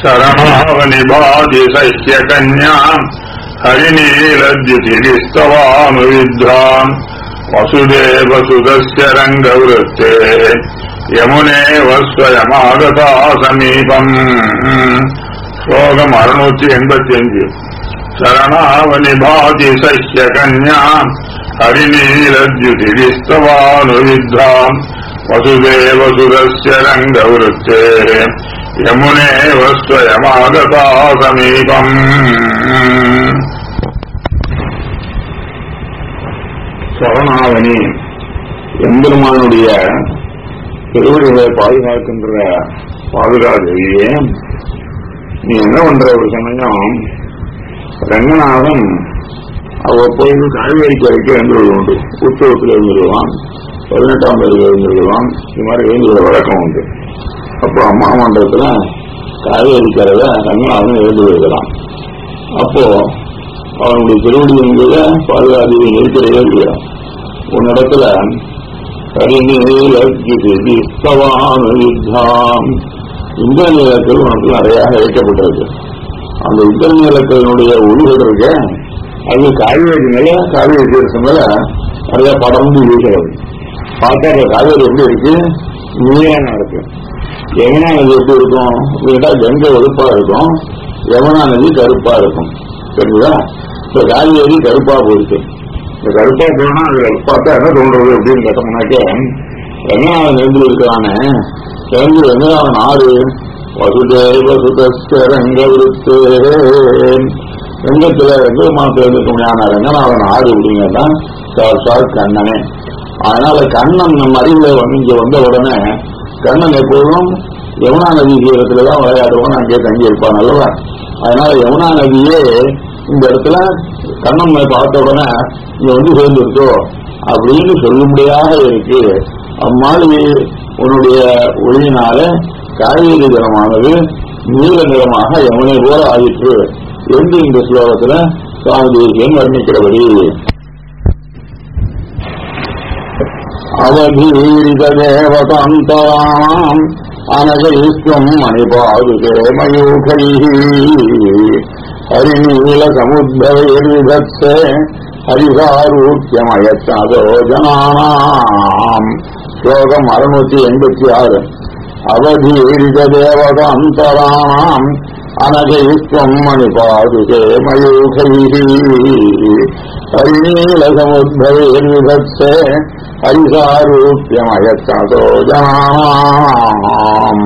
शरणावनिभाति सह्यकन्याम् हरिनीलद्युतिविस्तवानुविद्धाम् वसुदेवसुतस्य रङ्गवृत्तेः यमुनेव स्वयमागता समीपम् श्लोकम् अरुणूति एण्पति अञ्जु शरणावनिभाति सह्यकन्याम् हरिनीलद्युतिविस्तवानुविद्धाम् वसुदेवसुतस्य रङ्गवृत्तेः यमुनेव स्वयमागता समीपम् சரணாவணி எம்பெருமானுடைய திருவடிகளை பாதுகாக்கின்ற பாதுகாதேவியே நீ என்ன பண்ற ஒரு சமயம் ரங்கநாதன் அவ்வப்பொழுது காய்கறிக்கு வரைக்கும் எழுந்துள்ளது உண்டு உற்சவத்தில் எழுந்துள்ளான் பதினெட்டாம் தேதி எழுந்துள்ளான் இது மாதிரி எழுந்துள்ள வழக்கம் உண்டு அப்போ அம்மா மண்டபத்துல காய்கறிக்கிறத ரங்கநாதன் எழுந்து விடுகிறான் அப்போ அவனுடைய திருவடி என்கிற பாதுகாதேவி இருக்கிறதே இல்லையா உன்னிடத்துல யுத்தம் இந்திர நீளத்தில் உனக்கு நிறைய வைக்கப்பட்டிருக்கு அந்த இந்திர நீளத்தினுடைய ஒளிகள் இருக்க அது காவேரி மேல காவேரி தீர்த்தம் மேல நிறைய படர்ந்து வீசுறது பார்த்தா அந்த காவேரி எப்படி இருக்கு நீளமா இருக்கு யமுனா நதி எப்படி இருக்கும் அப்படின்னா கங்கை வெறுப்பா இருக்கும் யமுனா நதி கருப்பா இருக்கும் சரிங்களா இப்ப காவேரி கருப்பா போயிருக்கு இந்த கருப்பா போனா அது பார்த்தா என்ன தோன்றது அப்படின்னு கேட்டோம்னாக்க ரங்கநாதன் எழுந்து இருக்கிறானே எழுந்து ரங்கநாதன் ஆறு வசுதேவ சுதஸ்க ரங்க விருத்து ரங்கத்துல ரங்கமானத்துல இருந்துக்கணும் ரங்கநாதன் ஆறு அப்படிங்கிறதா சாட்சாத் கண்ணனே அதனால கண்ணன் நம்ம அறிவுல வந்து இங்க வந்த உடனே கண்ணன் எப்பொழுதும் யமுனா நதி தீரத்துலதான் விளையாடுவான் அங்கே தங்கி இருப்பான் அல்லவா அதனால யமுனா நதியே இந்த இடத்துல கண்ணன் பார்த்த உடனே இங்க வந்து சேர்ந்துருக்கோ அப்படின்னு சொல்லும்படியாக இருக்கு அம்மாளி உன்னுடைய ஒளியினால காவேரி ஜலமானது நீல நிறமாக யமுனை போல ஆயிற்று என்று இந்த ஸ்லோகத்துல சுவாமி தேசியன் வர்ணிக்கிறபடி அவதீரித தேவதாந்தராம் அனகலிஸ்வம் மணிபாதுகே மயூகை ஹரிநீல சமுத்தவைர்விதத்ஸே ஹரிசாரூக்கியமயத்ததோ ஜனானாம் ஸ்லோகம் அறுநூத்தி எண்பத்தி ஆறு அவதீரித தேவதாந்தராணாம் அனகயித்வம் மணிபாதுகே மயூகை ஹரிநீல சமுத்தவைர்விதத்ஸே ஹரிசாரூக்கியமயத்ததோ ஜனானாம்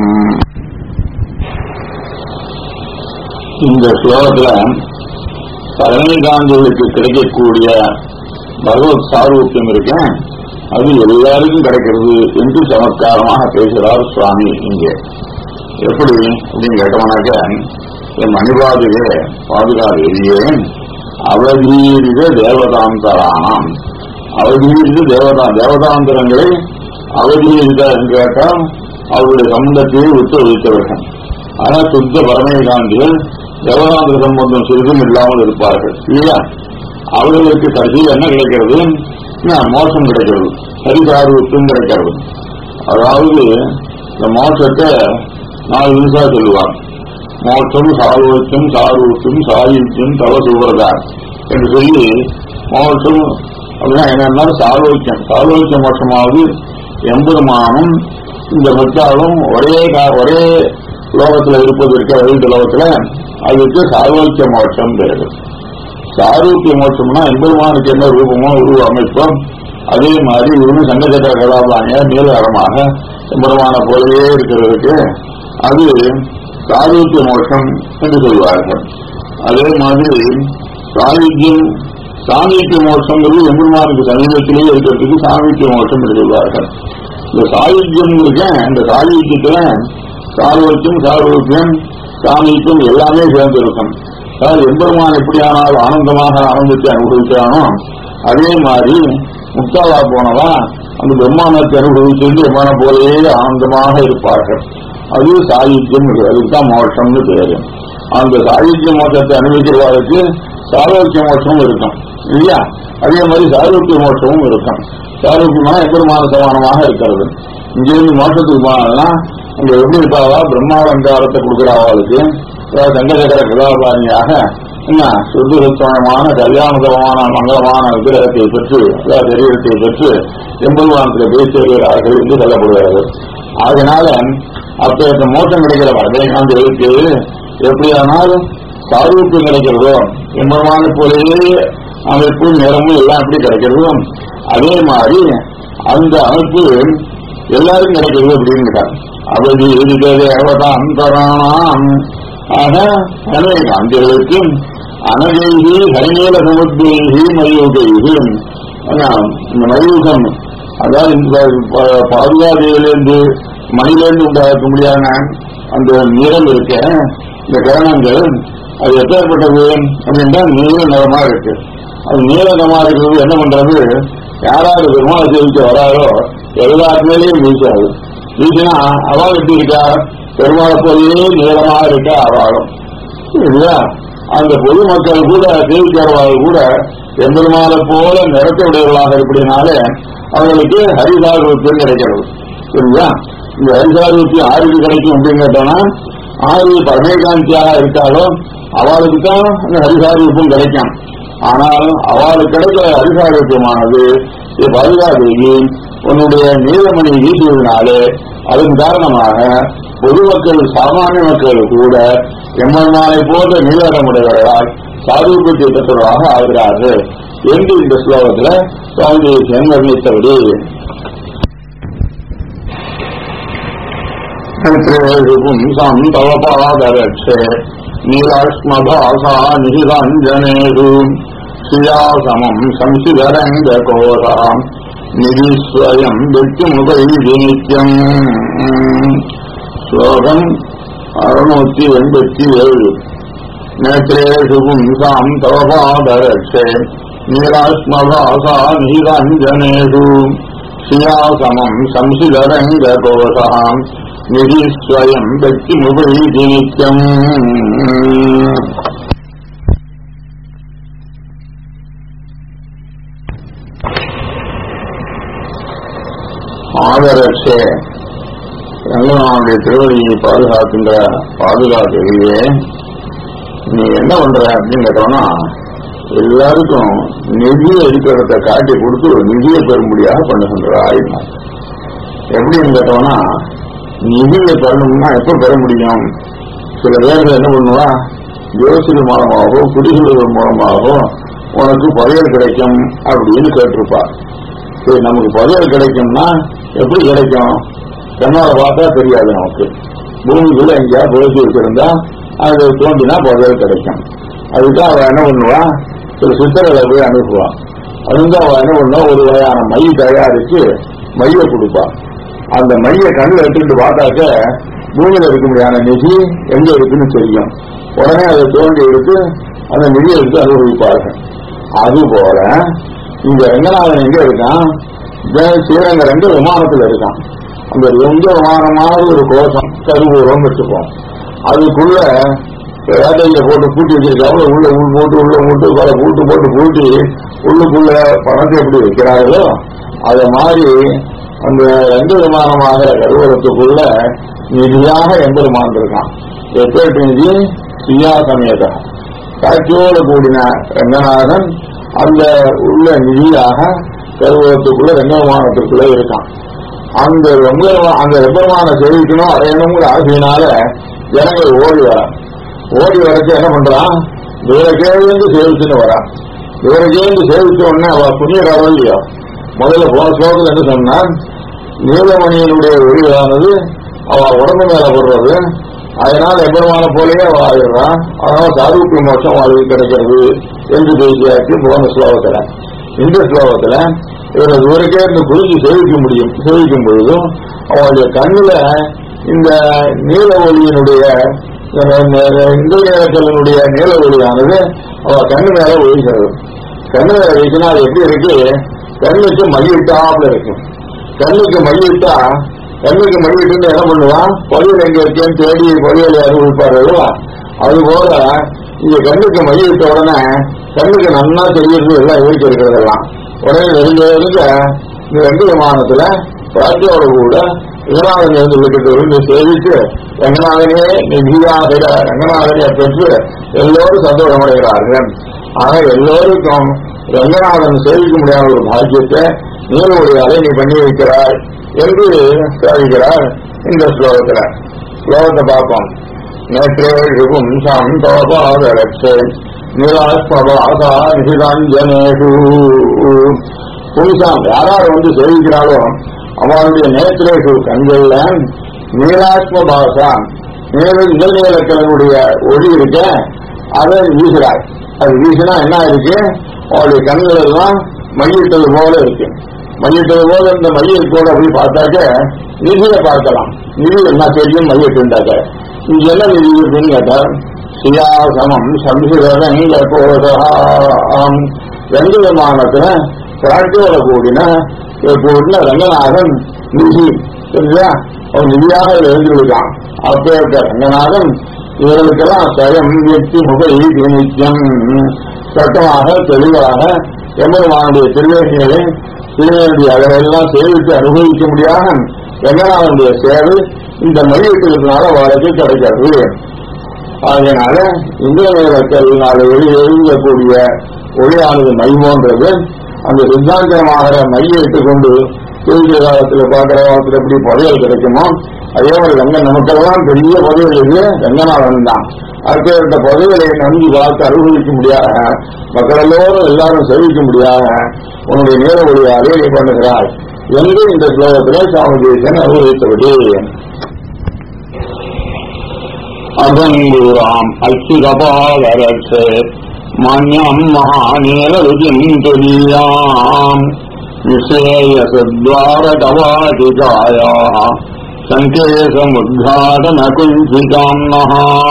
இந்த ஸ்லோகத்துல பதினைந்தாண்டுகளுக்கு கிடைக்கக்கூடிய பகவத் சாரூக்கியம் இருக்கேன் அது எல்லாருக்கும் கிடைக்கிறது என்று சமத்காரமாக பேசுகிறார் சுவாமி இங்கே எப்படி அப்படின்னு கேட்டோம்னாக்க என் மணிபாதுகே பாதுகாதேவியே அவதீரித தேவதாந்தரானாம் அவதீரித தேவதா தேவதாந்தரங்களை அவதீரித என்று கேட்டால் அவருடைய சம்பந்தத்தையே விட்டு வைத்தவர்கள் ஆனா சுத்த பரமேகாந்திகள் தேவதாந்திர சம்பந்தம் சிறிதும் இல்லாமல் இருப்பார்கள் இல்லையா அவர்களுக்கு கடைசியில் என்ன கிடைக்கிறது மோசம் கிடைக்கிறது சரிசார்வத்தும் கிடைக்கிறது அதாவது இந்த மோசத்தை நாலு நிமிஷம் சொல்லுவார் மோட்சம் சார்வத்தும் சார்வத்தும் சாயுத்தியம் தவ சுவர்தான் என்று சொல்லி மோட்சம் அப்படின்னா என்னன்னா சார்வக்கியம் சார்வக்கிய மோட்சமாவது எம்பெருமானும் இந்த பக்தாவும் ஒரே ஒரே லோகத்துல இருப்பது இருக்க வைத்த லோகத்துல அதுக்கு சாரோக்கிய மோட்சம் பேரு சாரோக்கிய மோட்சம்னா எம்பெருமானுக்கு என்ன ரூபமோ உருவ அமைப்போ அதே மாதிரி இவரு சங்கச்சக்கர கதாபாணியா நீலகரமாக எம்பெருமான போலவே இருக்கிறதுக்கு அது சாரோக்கிய மோட்சம் என்று சொல்வார்கள் அதே மாதிரி சாயுத்தியம் சாமீக்கிய மோட்சங்கிறது எம்பெருமானுக்கு சமீபத்திலேயே இருக்கிறதுக்கு சாமீக்கிய மோட்சம் என்று சொல்வார்கள் இந்த சாயுத்தியம் இருக்கேன் இந்த சாயுத்தியத்துல சார்வத்தியம் சார்வத்தியம் சாமிக்கும் எல்லாமே சேர்ந்து இருக்கும் அதாவது எம்பெருமான் எப்படியானால் ஆனந்தமாக ஆனந்தத்தை அனுபவிக்கிறானோ அதே மாதிரி முக்தாவா போனவா அந்த பிரம்மாண்டத்தை அனுபவிச்சு பிரம்மான போலவே ஆனந்தமாக இருப்பார்கள் அது சாயுத்தியம் அதுக்குதான் மோட்சம்னு பேரு அந்த சாயுத்திய மோட்சத்தை அனுபவிக்கிறவாருக்கு சாரோக்கிய மோட்சமும் இருக்கும் இல்லையா அதே மாதிரி சாரோக்கிய மோட்சமும் இருக்கும் சாரோக்கியமான எம்பெருமான சமானமாக இருக்கிறது இங்கிருந்து மோட்சத்துக்கு போனால்னா அங்க எப்படி இருக்காவா பிரம்மாலங்காரத்தை கொடுக்குறாவாளுக்கு தங்கசகர கதாபாணியாக என்ன சுத்தமான கல்யாணதமான மங்களமான விக்கிரகத்தை பெற்று அதாவது சரீரத்தை பெற்று எம்பெருமானத்தில் போய் சேர்கிறார்கள் என்று சொல்லப்படுகிறது அதனால அப்ப இந்த மோசம் கிடைக்கிற ரஜினிகாந்த் எப்படியானாலும் சாரூப்பியம் கிடைக்கிறதோ எம்பெருமான போலேயே அமைப்பு நிறமும் எல்லாம் எப்படி கிடைக்கிறதோ அதே மாதிரி அந்த அமைப்பு எல்லாருக்கும் கிடைக்கிறது அப்படின்னு அவதி இருக்கிறது எவ்வளவுதான் அந்தரானாம் ஆக அநேகாந்திகளுக்கு அனகைகி ஹரிநீல சமுத்திரைகி மயூகைகி இந்த மயூகம் அதாவது இந்த பாதுகாதிலிருந்து மணிலிருந்து உண்டாக்க முடியாத அந்த நிறம் இருக்க இந்த கிரணங்கள் அது எப்பேற்பட்டது அப்படின்னா நீல நிறமா இருக்கு அது நீல நிறமா இருக்கிறது என்ன பண்றது யாராவது பெருமாள் சேவிக்க வராரோ எல்லாருமேலேயும் வீசாது வீசினா அவள் எப்படி இருக்கா பெருமாளை போலயே நீளமா இருக்கா அவளும் இல்லையா அந்த பொதுமக்கள் கூட சேவிக்கிறவர்கள் கூட எம்பெருமாளை போல நிறத்தையுடையவர்களாக இருப்படினாலே அவர்களுக்கு ஹரிசாரூபியம் கிடைக்கிறது சரிங்களா இந்த ஹரிசாரூபியம் ஆருக்கு கிடைக்கும் அப்படின்னு கேட்டோம்னா ஆறு பரமேகாந்தியாக இருக்காலும் அவளுக்கு தான் அந்த ஹரிசாரூபம் கிடைக்கும் ஆனால் அவளுக்கு கிடைக்கிற ஹரிசாரூபியமானது பதுகாதேவி உன்னுடைய நீலமணி வீசுவதனாலே அதன் காரணமாக பொதுமக்கள் சாமானிய மக்கள் கூட எம்மன்னாலை போன்ற நீலடமுடையவர்களால் சாரூபத்தை பெற்றவர்களாக ஆகிறார்கள் என்று இந்த ஸ்லோகத்தில் சுவாமி தேசியன் வர்ணித்தபடி பும்சம் தவ பாதரட்சே நீலாஷ்மபாசா நிகிதாஞ்சனேஷு ஸ்ரீயாசமம் சம்சிதரங்க கோராம் நிதிஸ்வயம் வெட்டுமுகைதி நித்யம் ஸ்லோகம் அறுநூத்தி எண்பத்தி ஏழு நேற்றேஷு பும்சாம் தவபாதரட்சே நீலாஸ்மபாசா நிகிதாஞ்சனேஷு ஸ்ரீயாசமம் சம்சிதரங்க கோஷாம் நிதிஸ்வயம் வெட்டுமுகைதி நித்யம் ஆதரட்சே ரங்கநாதனுடைய திருவடியை பாதுகாக்கின்ற பாதுகாக்கையே நீ என்ன பண்ற அப்படின்னு கேட்டோம்னா எல்லாருக்கும் நிதியை இருக்கிறத காட்டி கொடுத்து நிதியை பெறும்படியாக பண்ணுகின்றாய் எப்படின்னு கேட்டோம்னா நிதியை பெறணும்னா எப்ப பெற முடியும் சில பேர்கள் என்ன பண்ணுவா ஜோசிகள் மூலமாகவோ குடிகளுவர் மூலமாகவோ உனக்கு பதவியல் கிடைக்கும் அப்படின்னு கேட்டிருப்பா சரி நமக்கு பதவியல் கிடைக்கும்னா எப்படி கிடைக்கும் கண்ணால பார்த்தா தெரியாது நமக்கு பூமிக்குள்ள எங்கேயா புதைச்சி வச்சிருந்தா அது தோண்டினா பதவியல் கிடைக்கும் அதுக்கு அவன் என்ன பண்ணுவா சில சித்தர்களை போய் அனுப்புவான் அதுக்கு அவன் என்ன பண்ணுவா ஒரு வகையான மை தயாரிச்சு மைய கொடுப்பா அந்த மைய கண்ணில் எடுத்துட்டு பார்த்தாக்க பூமியில இருக்க முடியாத நிதி எங்க இருக்குன்னு தெரியும் உடனே அதை தோண்டி எடுத்து அந்த நிதியை எடுத்து அனுபவிப்பார்கள் அது போல இங்க ரங்கநாதன் எங்க இருக்கான் ஸ்ரீரங்க ரெண்டு விமானத்துல இருக்கான் அந்த ரெண்டு விமானமான ஒரு கோஷம் கருவூரம் வச்சுப்போம் அதுக்குள்ள வேட்டையில போட்டு பூட்டி வச்சிருக்காங்க உள்ள உள் போட்டு உள்ள போட்டு பல பூட்டு போட்டு பூட்டி உள்ளுக்குள்ள பணத்தை எப்படி வைக்கிறார்களோ அத மாதிரி அந்த ரெண்டு விமானமாகிற கருவூரத்துக்குள்ள நிதியாக எம்பெருமான் இருக்கான் எப்பேட்டு நிதி சியா சமேத காட்சியோடு கூடின ரங்கநாதன் அந்த உள்ள நிதியாக கருவூரத்துக்குள்ள ரங்கவிமானத்திற்குள்ள இருக்கான் அந்த வெம்பெருமா- அந்த வெம்பெருமான சேவிக்கணும் அடையணுங்கிற ஆசையினால ஜனங்கள் ஓடி வரான் ஓடி வரச்சு என்ன பண்றான் தூரக்கேந்து சேவிச்சுன்னு வரான் தூரக்கேந்து சேவிச்ச உடனே அவ புண்ணியக்காரோ இல்லையோ முதல்ல போன ஸ்லோகத்தில் என்ன சொன்னான் நீலமணியினுடைய ஒளியானது அவ உடம்பு மேல போடுறது அதனால எம்பெருமான போலயே அவ ஆயிடுறான் அதனால சாரூப்பிய மோட்சம் அவளுக்கு கிடைக்கிறது என்று பேசியாச்சு போன ஸ்லோகத்துல இந்த ஸ்லோகத்துல இவரை தூரக்கே இருந்து குறிஞ்சி சேவிக்க முடியும் சேவிக்கும் பொழுதும் அவளுடைய கண்ணுல இந்த நீல ஒளியினுடைய இந்த நேரத்தினுடைய நீல ஒளியானது அவ கண்ணு மேல ஒழிக்கிறது கண்ணு மேல வீசினா அது எப்படி இருக்கு கண்ணுக்கு மையிட்டாப்ல இருக்கு கண்ணுக்கு மையிட்டா கண்ணுக்கு மையிட்டு என்ன பண்ணுவான் பொலியல் எங்க இருக்கேன்னு தேடி பொலியலை அனுபவிப்பாரு அல்லவா? அது போல இங்க கண்ணுக்கு மையிட்ட உடனே கண்ணுக்கு நன்னா தெரியுது எல்லாம் இருக்கு இருக்கிறதெல்லாம் உடனே நெருங்க நெருங்க இந்த ரெண்டு விமானத்துல பிராட்டியோட கூட ரங்கநாதன் இருந்து விட்டுட்டு இருந்து சேவித்து ரங்கநாதனே நிதியாகிற ரங்கநாதனை பெற்று எல்லோரும் சந்தோஷமடைகிறார்கள் ஆக எல்லோருக்கும் ரங்கநாதன் சேவிக்க முடியாத ஒரு பாக்கியத்தை நீருடையாலே நீ பண்ணி வைக்கிறாய் என்று சாதிக்கிறார் இந்த ஸ்லோகத்துல ஸ்லோகத்தை பார்ப்போம் நேற்றே பும்சாம் தோபாதரட்சே நிராஸ்பவாசா நிசிதாஞ்சனேஷு பும்சாம் யாரார் வந்து சேவிக்கிறாளோ அவனுடைய நேத்திரேஷு கண்கள்ல நீராஸ்மபாசா நீல இதழ் நீலக்கிழனுடைய ஒளி இருக்க அதை வீசுறாள் அது வீசினா என்ன இருக்கு அவளுடைய கண்கள் எல்லாம் மையிட்டது போல இருக்கு மையிட்டது போல இந்த மையில் கூட அப்படி பார்த்தாக்க நிதியை பார்க்கலாம் நிதி என்ன தெரியும் மையிட்டுண்டாக்க இங்க என்ன நிதி இருக்குன்னு கேட்டா சியாசமம் சம்சிதங்க கோதாம் ரெண்டு விமானத்துல பிராட்டியோட கூடின கூடின ரங்கநாதன் நிதி சரியா அவன் நிதியாக எழுந்திருக்கான் அப்பேற்பட்ட ரங்கநாதன் இவர்களுக்கெல்லாம் ஸ்வயம் வியக்தி முகை நித்தியம் சட்டமாக தெளிவாக எம்பெருமானுடைய திருவேணிகளை திருவேணிய அளவெல்லாம் சேவித்து அனுபவிக்க முடியாத ரங்கநாதனுடைய சேவை இந்த மொழியிட்டதுனால வாழ்க்கை கிடைக்கிறது அதனால இந்திய நேரத்தினால வெளியே எழுதக்கூடிய ஒளியானது மை போன்றது அந்த சித்தாந்தமாகிற மையை இட்டுக்கொண்டு தூக்கிய காலத்துல பார்க்கிற காலத்துல எப்படி புதையல் கிடைக்குமோ அதே மாதிரி ரங்கன் நமக்கெல்லாம் பெரிய புதையல் இது ரங்கநாதன் தான் அப்பேற்பட்ட புதையலை நன்கு பார்த்து அனுபவிக்க முடியாத மக்கள் எல்லோரும் எல்லாரும் செவிக்க முடியாத உன்னுடைய நேர ஒளியாலே நீ பண்ணுகிறாய் என்று இந்த ஸ்லோகத்திலே சுவாமி தேசன் அனுபவித்தபடி அபங்கூராம் அச்சுதபாலரட்சே மான்யம் மகாநீலருதிம் துரியாம் விசேயசத்வாரகவாதிகாயா சங்கேசமுத்காடன குஞ்சிகாம்னஹ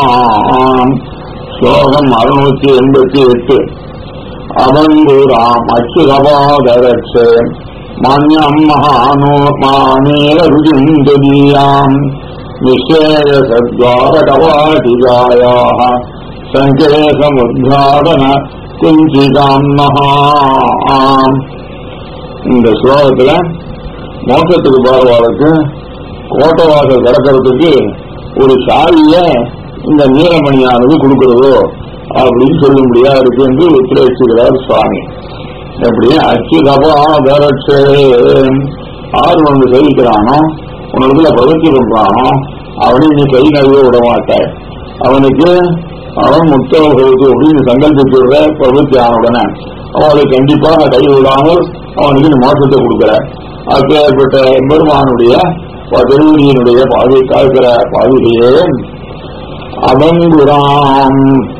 ஸ்லோகம் அறுநூத்தி எண்பத்தி எட்டு அபங்கூராம் அச்சுதபாலரட்சே மான்யம் மகானோ மாநீலருதிம் துரியாம் निःशेयसद्वारकवाटिकायाः சங்கேசமுத்காடன குஞ்சிகாம் இந்த ஸ்லோகத்துல மோட்டத்துக்கு போறவாளுக்கு கோட்டவாசல் கிடக்கிறதுக்கு ஒரு சாவிய இந்த நீலமணியானது கொடுக்கிறதோ அப்படின்னு சொல்லும்படியா இருக்கு என்று உத்திரேசிக்கிறார் சுவாமி எப்படி அச்சுதபா தரட்சே ஆறு வந்து சேவிக்கிறானோ உனக்குள்ள பகுத்தி பண்றானோ அவனை நீ கை நழுவ விட மாட்டாய் அவனுக்கு அவன் முத்தவர்களுக்கு அப்படின்னு சங்கல்பிச்சுடுற பிரபுத்தி ஆனவுடனே அவனை கண்டிப்பாக கை விடாமல் அவனுக்கு நீ மோசத்தை கொடுக்கிற அப்பேற்பட்ட பெருமானுடைய திருவடியினுடைய பாதை காக்கிற பாதையிலேயே அவங்குராம்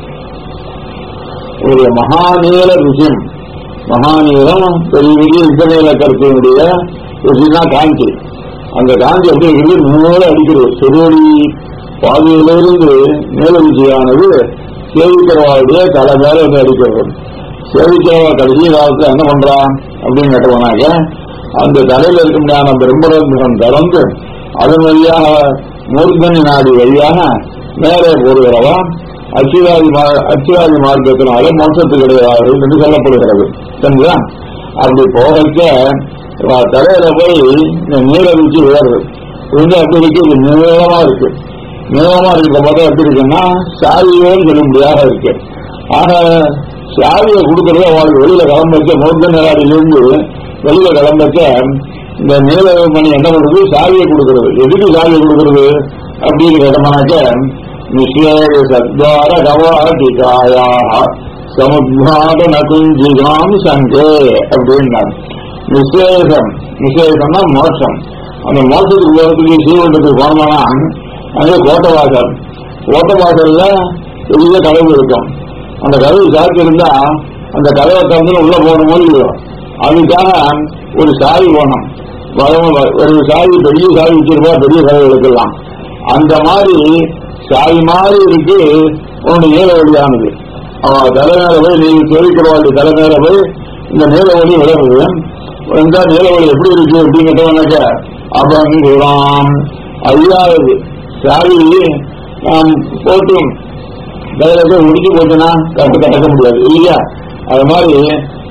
ஒரு மகாநீல ருசியம் மகாநீலம் பெரிய பெரிய இசநீல கருத்தினுடைய ருசினா காஞ்சி அந்த காந்தி எப்படி இருக்குது மூல அடிக்கிறது செருவடி பாதையிலிருந்து மேல விஜயானது சேவிக்கிறவாளுடைய தலை மேல வந்து அடிக்கிறது சேவிக்கிறவா கடைசி காலத்துல என்ன பண்றான் அப்படின்னு கேட்டவனாக்க அந்த தலையில இருக்க முடியாத பிரம்மரந்தம் கலந்து அதன் வழியாக மூர்தனி நாடி வழியாக மேலே போடுகிறவா அச்சுவாதி அச்சுவாதி மார்க்கத்தினால மோசத்து கிடையாது என்று சொல்லப்படுகிறது சரிங்களா அப்படி போகச்ச தலையில போய் இந்த நீரை வச்சு விழுறது இது அப்படி இருக்கு இது நீளமா இருக்கு நீளமா இருக்கிற பார்த்தா எப்படி இருக்குன்னா சாவியோடு சொல்ல முடியாத இருக்கு ஆக சாவியை கொடுக்கறது அவங்களுக்கு வெளியில கிளம்பச்ச மோர்த்த நிலாடியிலிருந்து வெளியில கிளம்பச்ச இந்த நீலமணி என்ன பண்றது சாவியை கொடுக்கறது எதுக்கு சாவியை கொடுக்கறது அப்படின்னு கேட்டோம்னாக்க நிஷேக சத்வார கவாட்டிகாயா சமுத்வாதன குஞ்சிகாம் சங்கே அப்படின்னாங்க நிசேஷம் நிசேஷம்னா மோட்சம் அந்த மோட்சத்துக்கு போறதுக்கு ஸ்ரீவண்டத்துக்கு போனோம்னா அங்கே கோட்டவாசல் கோட்டவாசல்ல பெரிய கதவு இருக்கும் அந்த கதவு சாத்தி இருந்தா அந்த கதவை திறந்து உள்ள போகணும் போது அதுக்காக ஒரு சாவி போகணும் ஒரு சாவி பெரிய சாவி வச்சிருப்பா பெரிய கதவு எடுக்கலாம் அந்த மாதிரி சாவி மாதிரி இருக்கு உன்னுடைய நீல வழியானது அவன் தலைமையில போய் நீ தெரிவிக்கிறவாளுடைய தலைமையில போய் இந்த நீல வழி விளைவுது இந்த நீலவழி எப்படி இருக்கு அப்படின்னு கேட்டவனாக்க அபங்குராம் ஐயாவது சாவி நாம் போட்டு கையில போய் முடிச்சு போச்சுன்னா கட்டு கட்டக்க முடியாது இல்லையா அது மாதிரி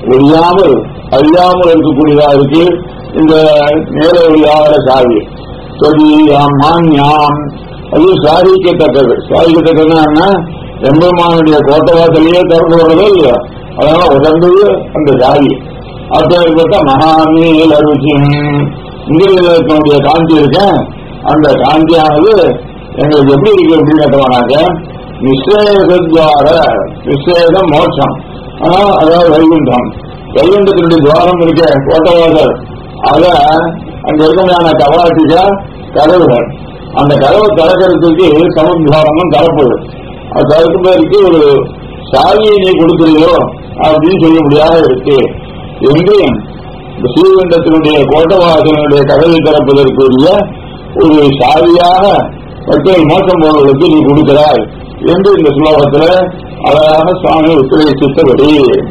ஒழியாமல் அழியாமல் இருக்கக்கூடியதா இருக்கு இந்த நேர ஒளியாகிற சாவி தொதியாம் மான்யாம் அது சாதிக்கத்தக்கது சாதிக்கத்தக்கதுன்னா எம்பெருமானுடைய கோட்டை வாசலையே திறந்து வர்றதோ இல்லையா அதனால உடந்தது அந்த ஜாதி அப்பேற்பட்ட மகாநீல ருச்சிம் இந்திரியத்தினுடைய காந்தி இருக்கேன் அந்த காந்தியானது எங்களுக்கு எப்படி இருக்கு அப்படின்னு கேட்டோம்னாக்க நிச்சேதத்வார நிச்சேதம் மோட்சம் ஆனா அதாவது வைகுண்டம் வைகுண்டத்தினுடைய துவாரம் இருக்க கோட்டவாசல் அத அங்க இருக்கமையான கவாட்டிக கதவுகள் அந்த கதவை திறக்கிறதுக்கு சமுத்வாரமும் திறப்புது அது திறக்கும்போதற்கு ஒரு சாவியை நீ கொடுக்குறீங்களோ அப்படின்னு சொல்ல முடியாத இருக்கு என்று இந்த ஸ்ரீகண்டத்தினுடைய கோட்டவாசனுடைய கதவை திறப்பதற்குரிய ஒரு சாவியாக மக்கள் மோசம் போவதற்கு நீ கொடுக்கிறாய் என்று இந்த ஸ்லோகத்தில் அழகான சுவாமி உத்தரவித்தபடி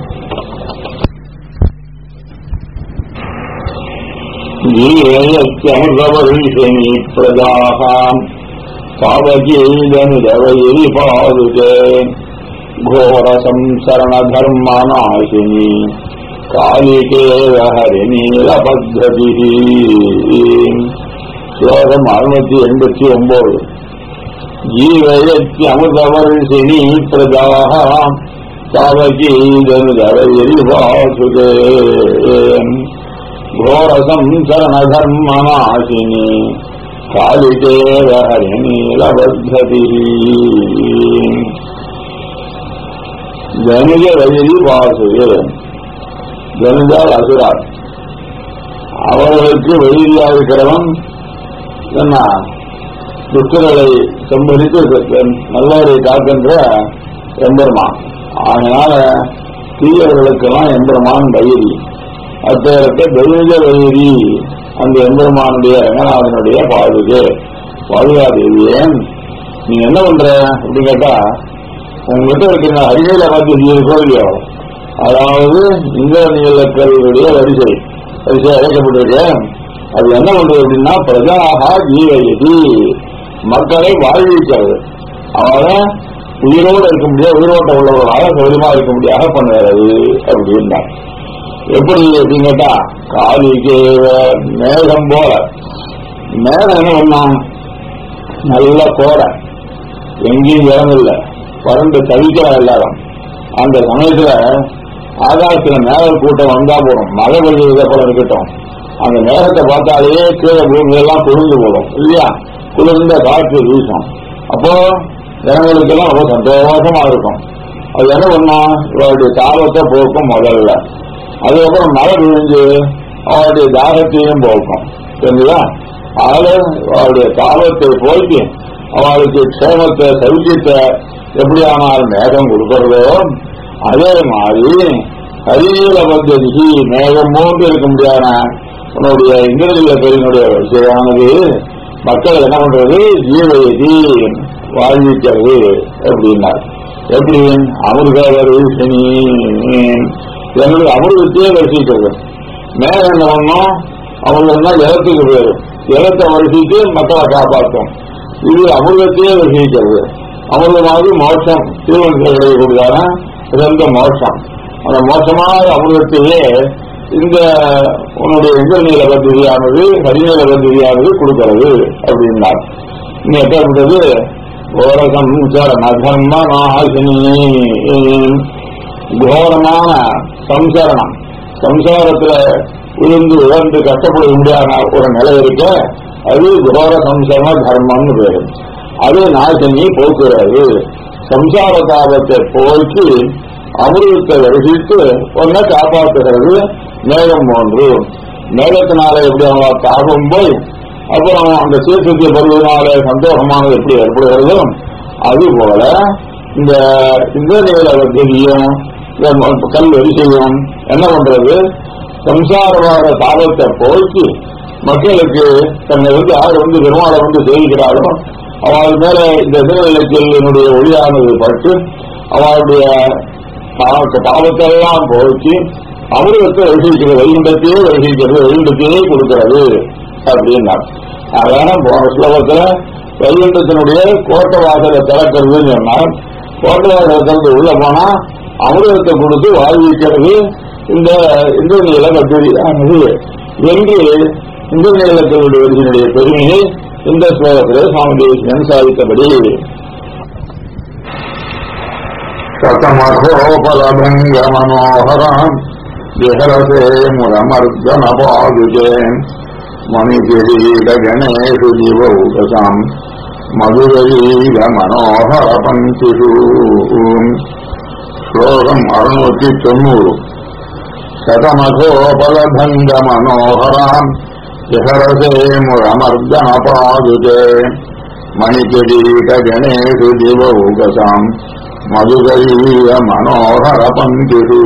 அமிர்தவர்ஷினி பிரஜாகாம் பாவகீதனுதவயி பாதுகே घोर संसरण धर्म नाशिनी காலிகேவ ஹரிநீல பத்ததி ஸ்லோகம் அறுநூத்தி எண்பத்தி ஒன்பது ஜீவயத்தி அமுதவர்ஷினி பிரஜாக தாவகீதனுதவயி வாசுதே घोरसं चरणधर्मनाशिनी कालिकेव हरिनीलबद्धतिः ஜனுஜ வயதி வாசுவே ஜனுஜால் அசுரார் அவர்களுக்கு வெளியாக இருக்கிறவன் என்ன துக்கர்களை சம்பளித்து நல்லவரை காக்கின்ற எம்பெருமான் அதனால தீயவர்களுக்கெல்லாம் எம்பெருமான் வயிறு அப்பேரத்தை தெய்வ வைரி அந்த எம்பெருமானுடைய ரங்கநாதனுடைய பாதுகே பாதுகாதேவியே நீ என்ன பண்ற அப்படின்னு கேட்டா உங்ககிட்ட இருக்கிற அருகையில பார்த்து இருக்கோ இல்லையோ அதாவது இந்த நீலக்கல்லுடைய வரிசை வரிசை அழைக்கப்பட்டிருக்க அது என்ன பண்றது அப்படின்னா பிரஜாகா ஜீவயதி மக்களை வாழ்விக்கிறது அவரை உயிரோடு இருக்க முடியாது உயிரோட்டம் உள்ளவர்களாக சௌரியமா இருக்க முடியாத பண்ணுறது அப்படின்னா எப்படி அப்படின்னு கேட்டா காலிகேவ மேகம் போல மேகம் என்ன பண்ணான் நல்ல கோடை எங்கேயும் இடம் இல்லை வறண்டு தவிக்கிறா எல்லாரும் அந்த சமயத்துல ஆகாசத்துல மேக கூட்டம் வந்தா போடும் மழை பெய்யறத போல இருக்கட்டும் அந்த மேகத்தை பார்த்தாலே கீழே பூமி எல்லாம் குளிர்ந்து போடும் இல்லையா குளிர்ந்த காற்று வீசும் அப்போ ஜனங்களுக்கெல்லாம் ரொம்ப சந்தோஷமா இருக்கும் அது என்ன பண்ணும் இவருடைய தாபத்தை போக்கும் முதல்ல அதுக்கப்புறம் மழை விழுந்து அவருடைய தாகத்தையும் போக்கும் சரிங்களா அதனால அவருடைய தாபத்தை போக்கி அவளுக்கு க்ஷேமத்தை சௌக்கியத்தை எப்படியானால் மேகம் கொடுக்கிறதோ அதே மாதிரி ஹரியல பദ്ധதிக்கு மேகம் மூன்று இருக்க முடியாத உன்னுடைய இந்திரநில பெரியனுடைய விஷயமானது மக்கள் என்ன பண்றது ஜீவயதி வாழ்விக்கிறது அப்படின்னார் எப்படி அமிர்தவர் சனி என்னுடைய அமிர்தத்தையே வரிசிக்கிறது மேகம் என்ன பண்ணும் அவங்கன்னா ஜலத்துக்கு பேரு ஜலத்தை வரிசித்து மக்களை காப்பாற்றும் இது அமிர்தத்தையே வரிசிக்கிறது அமிர்தமாவது மோட்சம் தீவனத்தில் கிடைக்கக்கூடியதான சிறந்த மோட்சம் அந்த மோசமான அமிர்தத்தையே இந்த உன்னுடைய இந்திரநீல பദ്ധதியானது ஹரிநீல பദ്ധதியானது கொடுக்கிறது அப்படின்னார் இன்னும் எப்படின்றது கோரகம் நகர்ம நாசினி கோரமான சம்சரணம் சம்சாரத்துல விழுந்து இழந்து கஷ்டப்பட முடியாத ஒரு நிலை இருக்க அது கோர சம்சரண தர்மம்னு பேரு அது நாசினி போக்குறது சம்சார தாபத்தை போக்கி அமிர்தத்தை ரசித்து ஒன்ன காப்பாற்றுகிறது மேகம் போன்று மேகத்தினால எப்படி அவங்க தாபம் போய் அப்புறம் அந்த சீர்திருத்தி பருவதனால சந்தோஷமானது எப்படி ஏற்படுகிறதோ அது போல இந்த இந்திரநீல வசதியும் கல் வரிசையும் என்ன பண்றது சம்சாரமான தாபத்தை போக்கி மக்களுக்கு தன்னை வந்து யார் வந்து பெருமாளை வந்து சேவிக்கிறாரோ அவள் மேல இந்த திருநிலைச்சலினுடைய ஒளியானது பட்டு அவளுடைய பாவத்தை எல்லாம் போக்கி அமிர்தத்தை வகிக்கிறது வைகுண்டத்தையே வகிக்கிறது வைகுண்டத்தையே கொடுக்கிறது அப்படின்னா அதான போன ஸ்லோகத்துல வைகுண்டத்தினுடைய கோட்டை வாசலை திறக்கிறதுன்னு சொன்னா கோட்டை வாசலை திறந்து உள்ள போனா அமிர்தத்தை கொடுத்து வாழ்விக்கிறது இந்த இந்திரநில கட்டுரையானது என்று இந்திரநீலத்தினுடைய வரிசையினுடைய பெருமையை இந்த ஸ்லோகத்திலே சுவாமி தேசிகன் சாதித்தபடி சதமகோபலபங்க மனோகரம் விஹரசே முரமர்தனபாதுஜே மணிகிரீட கணேஷு ஜீவௌகசாம் மதுரீக மனோகர பங்கிஷு ஸ்லோகம் அறுநூற்றி தொண்ணூறு శతమఘోపలభంగ మనోహరాం విహరసే మురమర్దనపాదుతే మణికిరీట గణేషు దివౌకసాం మధుగరీయ మనోహర పంకిషు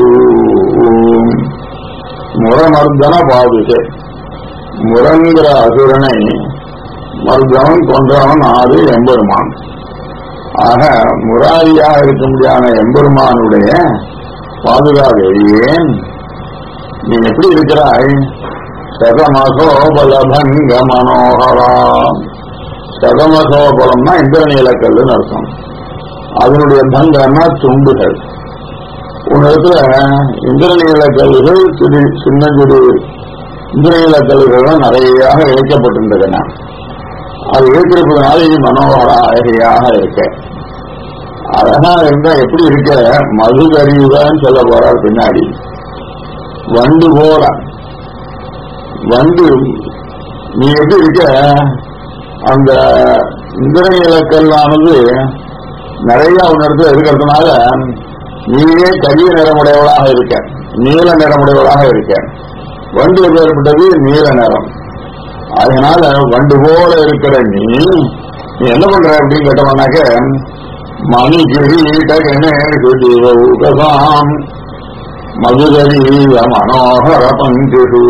முரமர்தன பாதுகே முரங்கிற அசுரனை மர்தவன் கொன்றவன் ஆறு எம்பெருமான் ஆக முராரியாக இருக்க முடியாத எம்பெருமானுடைய பாதுகாவலியே நீ எப்படி இருக்கிறாய் சதமசோபலபங்க மனோகரா சதமசோபலம்னா இந்திரநீலக்கல்லுன்னு அர்த்தம் அதனுடைய பங்கம்னா துண்டுகள் உன்னிடத்துல இந்திரநீல கல்லுகள் சிறு சின்ன சிறு இந்திரநீல கல்லுகள் நிறைய இழைக்கப்பட்டிருந்தன அது இழைத்திருப்பதனால இது மனோகர அழகையாக இருக்க அழகா இருந்தா எப்படி இருக்க மதுகரியுதான் சொல்ல போறார் பின்னாடி வண்டு போல வண்டு நீ எப்படி இருக்க அந்த இந்திரநீலக்கல்லானது நிறைய உன்னிடத்துல இருக்கிறதுனால நீயே கரிய நிறமுடையவளாக இருக்க நீல நிறமுடையவளாக இருக்க வண்டு ஏற்பட்டது நீல நிறம் அதனால வண்டு போல இருக்கிற நீ நீ என்ன பண்ற அப்படின்னு கேட்டவனாக்க மணி கிரீட கணேஷாம் மதுகரீய மனோகர பங்கிஷு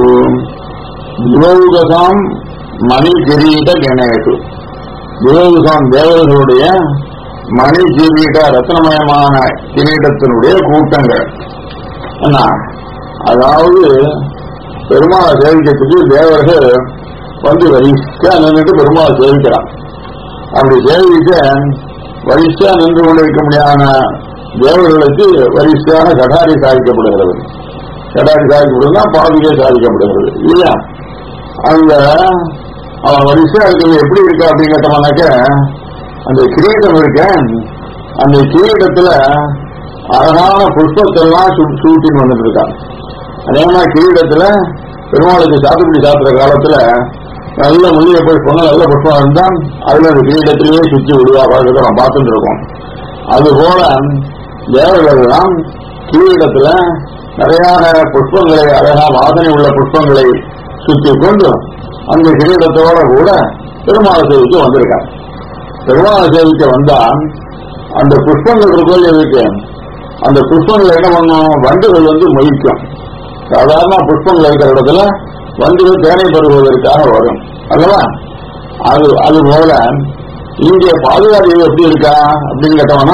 திவௌகசாம் மணி கிரீட கணேஷு திவௌகசாம் தேவர்களுடைய மணி கிரீட ரத்னமயமான கிரீடத்தினுடைய கூட்டங்கள் என்ன அதாவது பெருமாளை சேவிக்கிறதுக்கு தேவர்கள் வந்து வரிசையா நின்றுட்டு பெருமாளை சேவிக்கிறான் அப்படி சேவிக்க வரிசையா நின்று கொண்டிருக்க முடியாத தேவர்களுக்கு வரிசையாக கடாரி சாதிக்கப்படுகிறது கடாரி சாதிக்கப்படுதுன்னா பாதுகை சாதிக்கப்படுகிறது இல்லையா அந்த அவன் வரிசையா இருக்கிறது எப்படி இருக்கு அப்படின்னு கேட்டோம்னாக்க அந்த கிரீடம் இருக்க அந்த கிரீடத்துல அழகான புஷ்பத்தெல்லாம் சு- சூட்டின்னு வந்துட்டு இருக்கான் அதே மாதிரி கிரீடத்துல பெருமாளுக்கு சாத்துக்குடி சாத்துற காலத்துல நல்ல மல்லிகை புஷ்பம் நல்ல புஷ்பம் இருந்தா அதுல அந்த கிரீடத்திலேயே சுற்றி விடுவாங்க நம்ம பார்த்துட்டு இருக்கோம் அதுபோல தேவர்கள்லாம் கிரீடத்துல நிறைய புஷ்பங்களை அழகா வாசனை உள்ள புஷ்பங்களை சுற்றி கொண்டு அந்த கிரீடத்தோட கூட பெருமாளை சேவிக்க வந்திருக்காங்க பெருமாளை சேவிக்க வந்தா அந்த புஷ்பங்கள் இருக்கோல் இருக்கு அந்த புஷ்பங்கள் என்ன பண்ணும் வண்டுகள் வந்து மொழிக்கும் சாதாரண புஷ்பங்கள் இருக்கிற இடத்துல வண்டுகள் தேனை பெறுவதற்காக வரும் அல்லவா அது அது போல இங்கே பாதுகாப்பு எப்படி இருக்கா அப்படின்னு கேட்டோம்னா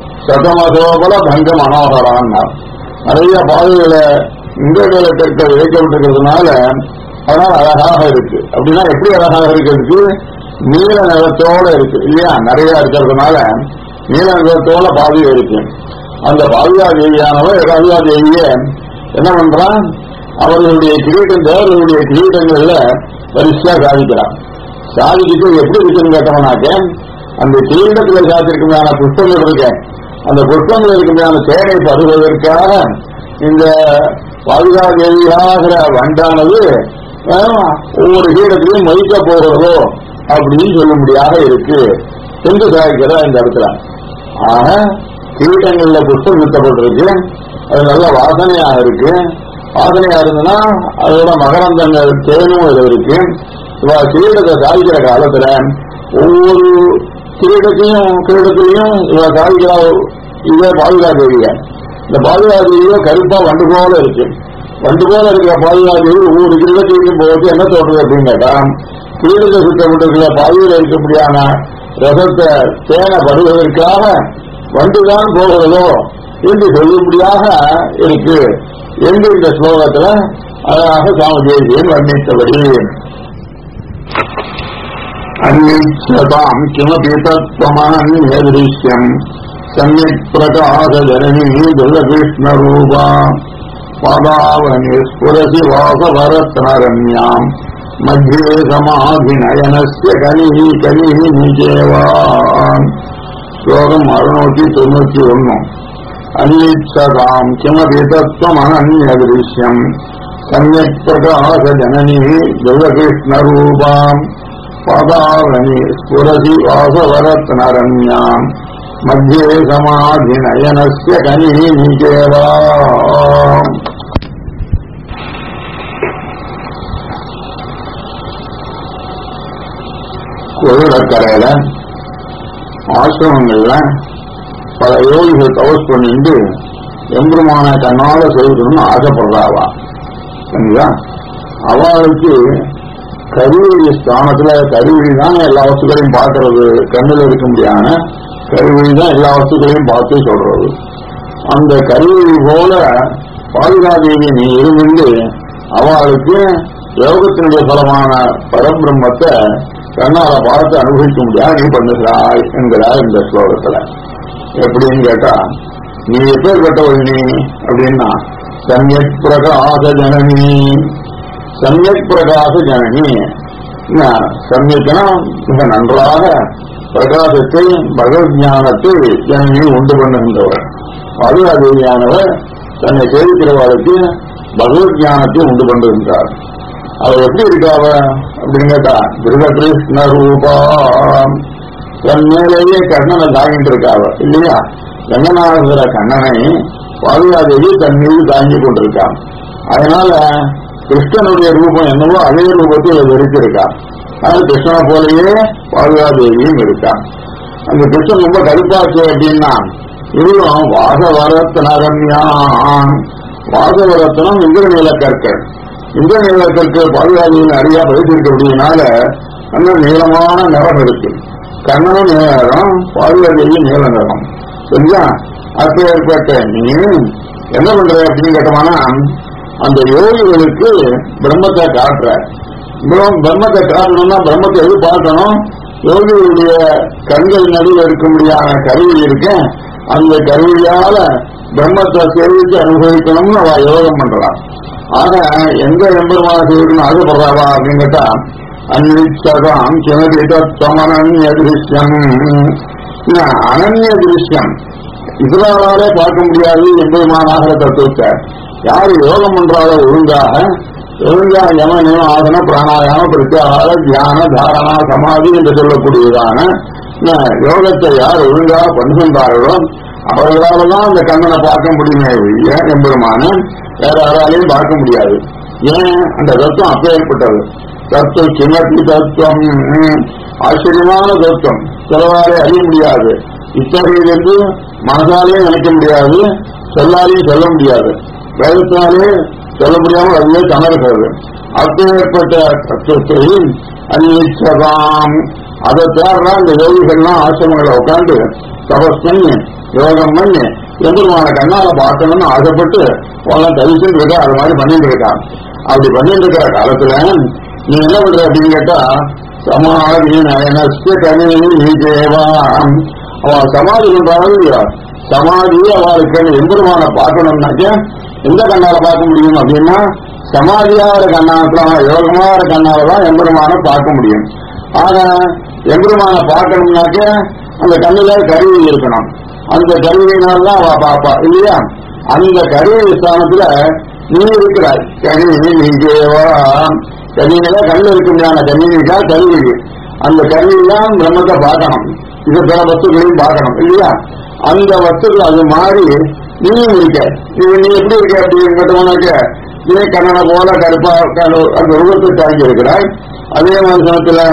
சதமசோபல பங்க மனோகரான்னா நிறைய பாதுகளை இந்திரவேல கற்கள் இழைக்கப்பட்டிருக்கிறதுனால அதனால அழகாக இருக்கு அப்படின்னா எப்படி அழகாக இருக்கிறதுக்கு நீல நிறத்தோட இருக்கு இல்லையா நிறைய இருக்கிறதுனால நீல நிறத்தோட பாதுகை இருக்கு அந்த பாதுகா தேவியானவர் பாதுகா தேவிய என்ன பண்றான் அவர்களுடைய கிரீடம் தேவர்களுடைய கிரீடங்கள்ல வரிசையா சாதிக்கிறான் சாதிக்கிட்டு எப்படி இருக்குன்னு கேட்டோம்னாக்க அந்த கிரீடத்துல சாத்திருக்குமையான புஷ்பங்கள் இருக்க அந்த புஷ்பங்கள் இருக்குமையான தேனை பருவதற்காக இந்த பாதுகா தேவியாகிற வண்டானது ஆஹ், ஒவ்வொரு கீழத்திலையும் மதிக்க போகிறதோ அப்படின்னு சொல்லும்படியாக இருக்கு என்று சாதிக்கிறா இந்த இடத்துல ஆக கீட்டங்கள்ல புஷ்பம் வித்தப்பட்டிருக்கு அது நல்ல வாசனையாக இருக்கு வாசனையா இருந்ததுன்னா அதோட மகரந்தங்கள் தேனும் இதுல இருக்கு இவ கிரீடத்தை சாதிக்கிற காலத்துல ஒவ்வொரு கிரீடத்தையும் கிரீடத்திலையும் இவ சாதிக்கிற இதே பாதுகாதேவிய இந்த பாதுகாதேவியோ கருப்பா வண்டு போல இருக்கு வண்டு போல இருக்கிற பாதுகாதேவி ஒவ்வொரு கிரீடத்தையும் போது என்ன தோன்றது அப்படின்னு கேட்டா கிரீடத்தை சுத்தப்பட்டிருக்கிற பாதுகையில் இருக்கக்கூடியான ரசத்தை தேனை படுவதற்காக வண்டுதான் போகிறதோ என்று சொல்லும்படியாக இருக்கு என்று இந்த ஸ்லோகத்துல அழகாக சாமதேவியன் வர்ணித்தபடி அந்நிச்சதாம் கிமபி தத்வமன்யதிருஷ்யம் சம்யக் பிரகாச ஜனனி துர்கிருஷ்ணரூபா பதாவனி ஸ்புரசி வாசவரத்னரண்யாம் மத்தியே சமாதிநயனஸ்ய கலிஹி கலிஹி நிஜேவான் ஸ்லோகம் அறுநூற்றி தொண்ணூற்றி ஒன்னு அனிச்சதாம் கிமபி தத்துவமனன்யதிருஷ்யம் சமயக் பிரகாச ஜனனி ஜெககிருஷ்ணரூபாம் பதாவனி ஸ்புரதி வாசவரத்னரண்யாம் மத்தியே சமாதிநயனஸ்ய கலிஹி நிஜேவாம் கொள்ளுடக்கரையில ஆசிரமங்கள்ல பல யோகிகள் தவஸ் பண்ணிட்டு எம்பெருமான கண்ணால செய்யணும்னு ஆசைப்படுறாவா சரிங்களா அவளுக்கு கருவழி ஸ்தானத்துல கருவழி தான் எல்லா வஸ்துக்களையும் பார்க்கறது கண்ணில் இருக்க முடியாம கருவழி தான் எல்லா வஸ்துக்களையும் பார்த்து சொல்றது அந்த கருவழி போல பாதுகாதேவி நீ இருந்து அவளுக்கு யோகத்தினுடைய பலமான பரபிரம்மத்தை கண்ணால பார்த்து அனுபவிக்க முடியாது நீ பண்ணுகிறாய் என்கிறார் இந்த ஸ்லோகத்துல எப்படின்னு கேட்டா நீ எப்பேற்பட்டவள் நீ அப்படின்னா சமயக் பிரகாச ஜனனி சமயக் பிரகாச ஜனனி என்ன, சமயக்கனா மிக நன்றாக பிரகாசத்தை பகவத் ஞானத்தை ஜனனி உண்டு பண்ணுகின்றவர் பாதுகாதேவியானவர் தன்னை சேவிக்கிறவர்களுக்கு பகவத் ஞானத்தை உண்டு பண்ணுகின்றார் அவ எப்படி இருக்காவ அப்படின்னு கேட்டா திருககிருஷ்ண ரூபா தன் மேலேயே கண்ணனை தாங்கிட்டு இருக்காவ இல்லையா ரங்கநாதர கண்ணனை பாதுகாதேவி தன் மீது தாங்கி கொண்டிருக்கான் அதனால கிருஷ்ணனுடைய ரூபம் என்னவோ அதே ரூபத்தில் இவள் இருக்கிருக்கான் அதனால கிருஷ்ணனை போலயே பாதுகாதேவியும் இருக்கான் அந்த கிருஷ்ணன் ரொம்ப கருப்பாச்சு அப்படின்னா இவரும் வாசவரத்னரண்யான் வாசவரத்னம் இந்திரநீல கற்கள் இந்திரநீல கற்கள் பாதுகாதியின் அறியா படித்திருக்கக்கூடியனால நல்ல நீளமான நிறம் இருக்கு கண்ணனும் நீளம் பாதுகாதியும் நீல நிறம் சரியா அப்ப ஏற்பட்ட நீ என்ன பண்ற அப்படின்னு கேட்டோம்னா அந்த யோகிகளுக்கு பிரம்மத்தை காட்டுற பிரம்- பிரம்மத்தை காட்டணும்னா பிரம்மத்தை எது பார்க்கணும் யோகிகளுடைய கண்கள் நடுவில் இருக்க முடியாத கருவி இருக்கேன் அந்த கருவியால பிரம்மத்தை சேவித்து அனுபவிக்கணும்னு அவ யோகம் பண்றான் ஆக எந்த எம்பெருமான செய்யணும்னு ஆசைப்படுறாவா அப்படின்னு கேட்டா அன்னிச்சதாம் கிணறு தமனன்ய திருஷ்யம் என்ன, அனன்ய திருஷ்யம் இஸ்லாமாலே பார்க்க முடியாது எம்பெருமானாகிற தத்துவத்தை யாரு யோகம் பண்றாலோ ஒழுங்காக ஒழுங்கா யம நியம ஆசன பிராணாயாம பிரத்யாகார தியான தாரணா சமாதி என்று சொல்லக்கூடியதான என்ன, யோகத்தை யார் ஒழுங்காக பண்ணுகின்றார்களோ அவர்களால தான் அந்த கண்ணனை பார்க்க முடியுமே ஒழிய எம்பெருமான வேற யாராலையும் பார்க்க முடியாது ஏன் அந்த தத்துவம் அப்பேற்பட்டது தத்துவம் கிணத்தி தத்துவம் ம், ஆச்சரியமான தத்துவம் சிலவாலே அறிய முடியாது இத்தகையது என்று மனசாலேயும் நினைக்க முடியாது சொல்லாலையும் சொல்ல முடியாது வேதத்தினாலே சொல்ல முடியாமல் அதுவே தணறுகிறது அப்பேற்பட்ட தத்துவத்தை அந்நிச்சதாம் அதை தேடுறா இந்த யோகிகள்லாம் ஆசிரமங்களை உட்காந்து தபஸ் பண்ணி யோகம் பண்ணி எம்பெருமான கண்ணால பார்க்கணும்னு ஆசைப்பட்டு உனக்கு தரிசிட்டு இருக்கா அது மாதிரி பண்ணிட்டு இருக்கான் அப்படி பண்ணிட்டு இருக்கிற காலத்துல நீ என்ன பண்ற அப்படின்னு கேட்டா சமாதி நயனஸ்ய கணினி நீதேவாம் அவன் சமாதி பண்றாலும் இல்லையா சமாதி அவளுக்கு எம்பெருமான பார்க்கணும்னாக்க எந்த கண்ணால பார்க்க முடியும் அப்படின்னா சமாதியாகிற கண்ணாத்துல யோகமாகிற கண்ணால தான் எம்பெருமான பார்க்க முடியும் ஆக எம்பெருமான பார்க்கணும்னாக்க அந்த கண்ணுல கருவி இருக்கணும் அந்த கருவியினால்தான் அவ பாப்பா இல்லையா அந்த கருவி ஸ்தானத்துல நீ இருக்கிறாய் கணினி நீங்கேவா கணினில கண்ணில் இருக்க முடியாத கணினிக்கா கருவி அந்த கருவிதான் பிரம்மத்தை பார்க்கணும் இது பிற வஸ்துகளையும் பார்க்கணும் இல்லையா அந்த வஸ்துக்கள் அது மாறி நீயும் இருக்க இது நீ எப்படி இருக்க அப்படின்னு கேட்டோம்னாக்க இதே கண்ணனை போல கருப்பா கரு- அந்த உருவத்தை தாங்கி இருக்கிறாய் அதே மாதிரி சமயத்துல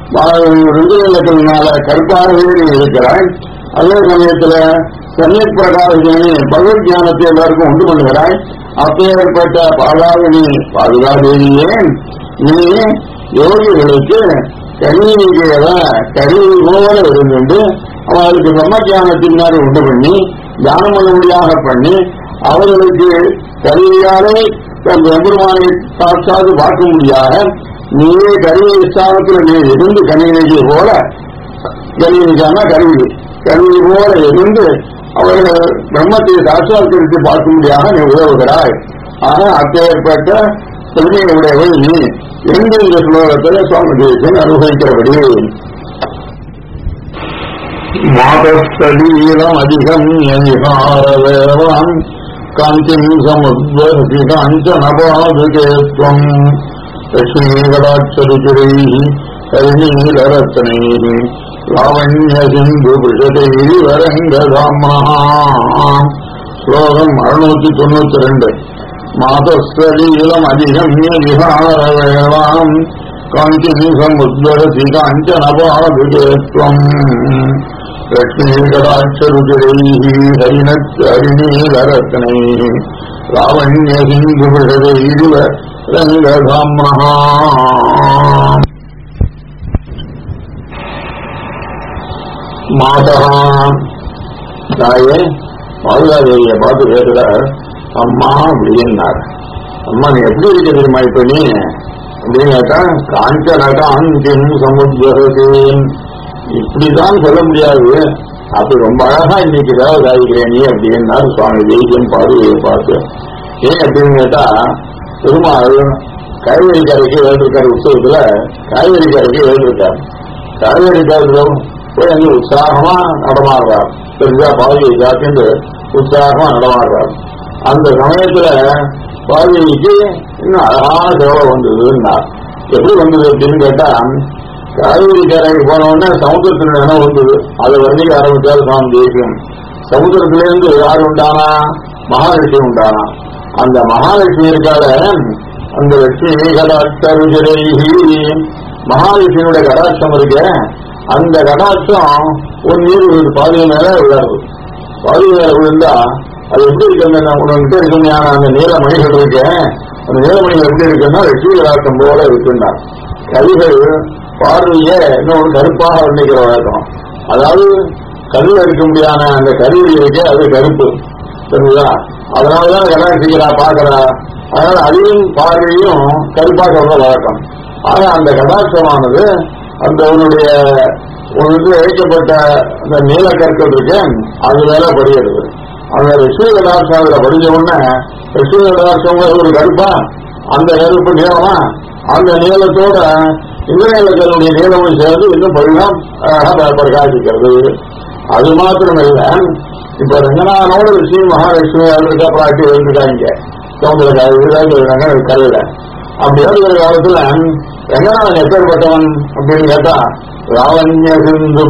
ரெண்டு இலக்கத்தினால கருப்பாகவே நீ இருக்கிறாய் அதே சமயத்துல சமயத் பிரகாரஜனி பகவத் ஞானத்தை எல்லாருக்கும் உண்டு பண்ணுகிறாய் அப்பேற்பட்ட பாலாவினி பாதுகாதேவியே நீ யோகிகளுக்கு கருவிகள கருவி போல இருந்து அவர்களுக்கு பிரம்ம ஞானத்தின் மாதிரி உண்டு பண்ணி தியானம் பண்ணும்படியாக பண்ணி அவர்களுக்கு கருவியாலே தன் எம்பெருமானை சாட்சாது பார்க்க முடியாத நீயே கருவி ஸ்தானத்தில் நீ இருந்து கணினிக்கு போல கணினிக்கான கருவி கருவி போல இருந்து அவர்கள் பிரம்மத்தை சாட்சாத்கரித்து பார்க்க முடியாத நீ உதவுகிறாய் ஆக அப்பேற்பட்ட செல்வியுடையவள் நீ எங்க இந்த ஸ்லோகத்துல சுவாமி தேசியன் அனுபவிக்கிறபடி மாதஸ்தலீலம் அதிகம் யவிகாரவேவான் காந்திம் சமுத்வர்சி காஞ்சனபாதுகேத்வம் லக்ஷ்மீகடாட்சருச்சிரைः ஹரிநீலரத்னைः லாவண்யசிந்துபிஷதைரிவரங்கதாம்னः ஸ்லோகம் அறுநூத்தி தொண்ணூத்தி ரெண்டு மாதஸ்தலீலம் அதிகம்ய விஹாரவேளாம் காஞ்சினி சமுத்வரசி காஞ்சனபாதுகேத்வம் லக்ஷ்மீகடாட்சருச்சிரைः ஹரிணத் ஹரிநீலரத்னைः லாவண்யசிந்துபிஷதைரிவ ரங்கதாம்னः மாதா தாயே பாதுகாதேவிய பார்த்து கேட்கிற அம்மா அப்படின்னார் அம்மா நீ எப்படி இருக்க தெரியுமா இப்ப நீ அப்படின்னு கேட்டா காஞ்சன காந்தின் சமுத்திரசேன் இப்படிதான் சொல்ல முடியாது அப்படி ரொம்ப அழகா இன்னைக்கு ஏதாவது ஆகிக்கிறேன் நீ அப்படின்னாரு சுவாமி தேசியம் பாதுகையை பார்த்து ஏன் அப்படின்னு கேட்டா பெருமாள் காய்கறி கரைக்கு எழுதிருக்காரு உற்சவத்துல காய்கறி கரைக்கு எழுதிருக்காரு காய்கறி கரைக்கு போய் அங்கே உற்சாகமா நடமாடுறார் தெரிஞ்சா பாதியை காத்திட்டு உற்சாகமா நடமாடுறார் அந்த சமயத்துல பாதிக்கு இன்னும் அழகான சேவை வந்ததுன்னா எப்படி வந்தது அப்படின்னு கேட்டா காவிரி கரைக்கு போன உடனே சமுத்திரத்துல நினைவு வந்தது அதை வர்ணிக்க ஆரம்பிச்சாரு சுவாமி தேசியம் சமுத்திரத்திலிருந்து யார் உண்டானா மகாலட்சுமி உண்டானா அந்த மகாலட்சுமி இருக்காத அந்த லட்சுமி கடாட்சருஜரைஹி மகாலட்சுமியுடைய கடாட்சம் இருக்க அந்த கடாட்சம் ஒரு நீர் விழுது பாதி மேல விழாது பாதி மேல விழுந்தா அது எப்படி இருக்குன்னு உனக்கிட்ட இருக்குன்னா அந்த நீல மணிகள் இருக்கு அந்த நீலமணிகள் எப்படி இருக்குன்னா லட்சுமி கடாட்சம் போல இருக்குன்னா கவிகள் பார்வையே இன்னொரு கருப்பாக வர்ணிக்கிற வழக்கம் அதாவது கருவில் இருக்க முடியாத அந்த கருவி இருக்கே அது கருப்பு சரிங்களா அதனாலதான் கடாட்சிக்கிறா பாக்குறா அதனால அழியும் பார்வையும் கருப்பாக சொல்ற வழக்கம் ஆனா அந்த கடாட்சமானது அந்த உன்னுடைய உனக்கு வைக்கப்பட்ட அந்த நீல கற்கள் இருக்கு அது மேல படுகிறது அந்த ரிஷி கடாட்சம் அதுல படிச்ச உடனே ரிஷி கடாட்சம் ஒரு கருப்பா அந்த கருப்பு நீளமா அந்த நீளத்தோட இந்திரநீலக்கருடைய நீளமும் சேர்ந்து இன்னும் பரிணாம் பிரகாசிக்கிறது அது மாத்திரம் இல்ல இப்ப ரங்கநாதனோட ரிஷி மகாலட்சுமி அவருக்கு பிராட்டி எழுதிருக்காங்க சமுதிர கருவில அப்படி எழுதுகிற காலத்துல ரங்கநாதன் எப்பேற்பட்டவன் அப்படின்னு கேட்டா லாவண்ய சிந்து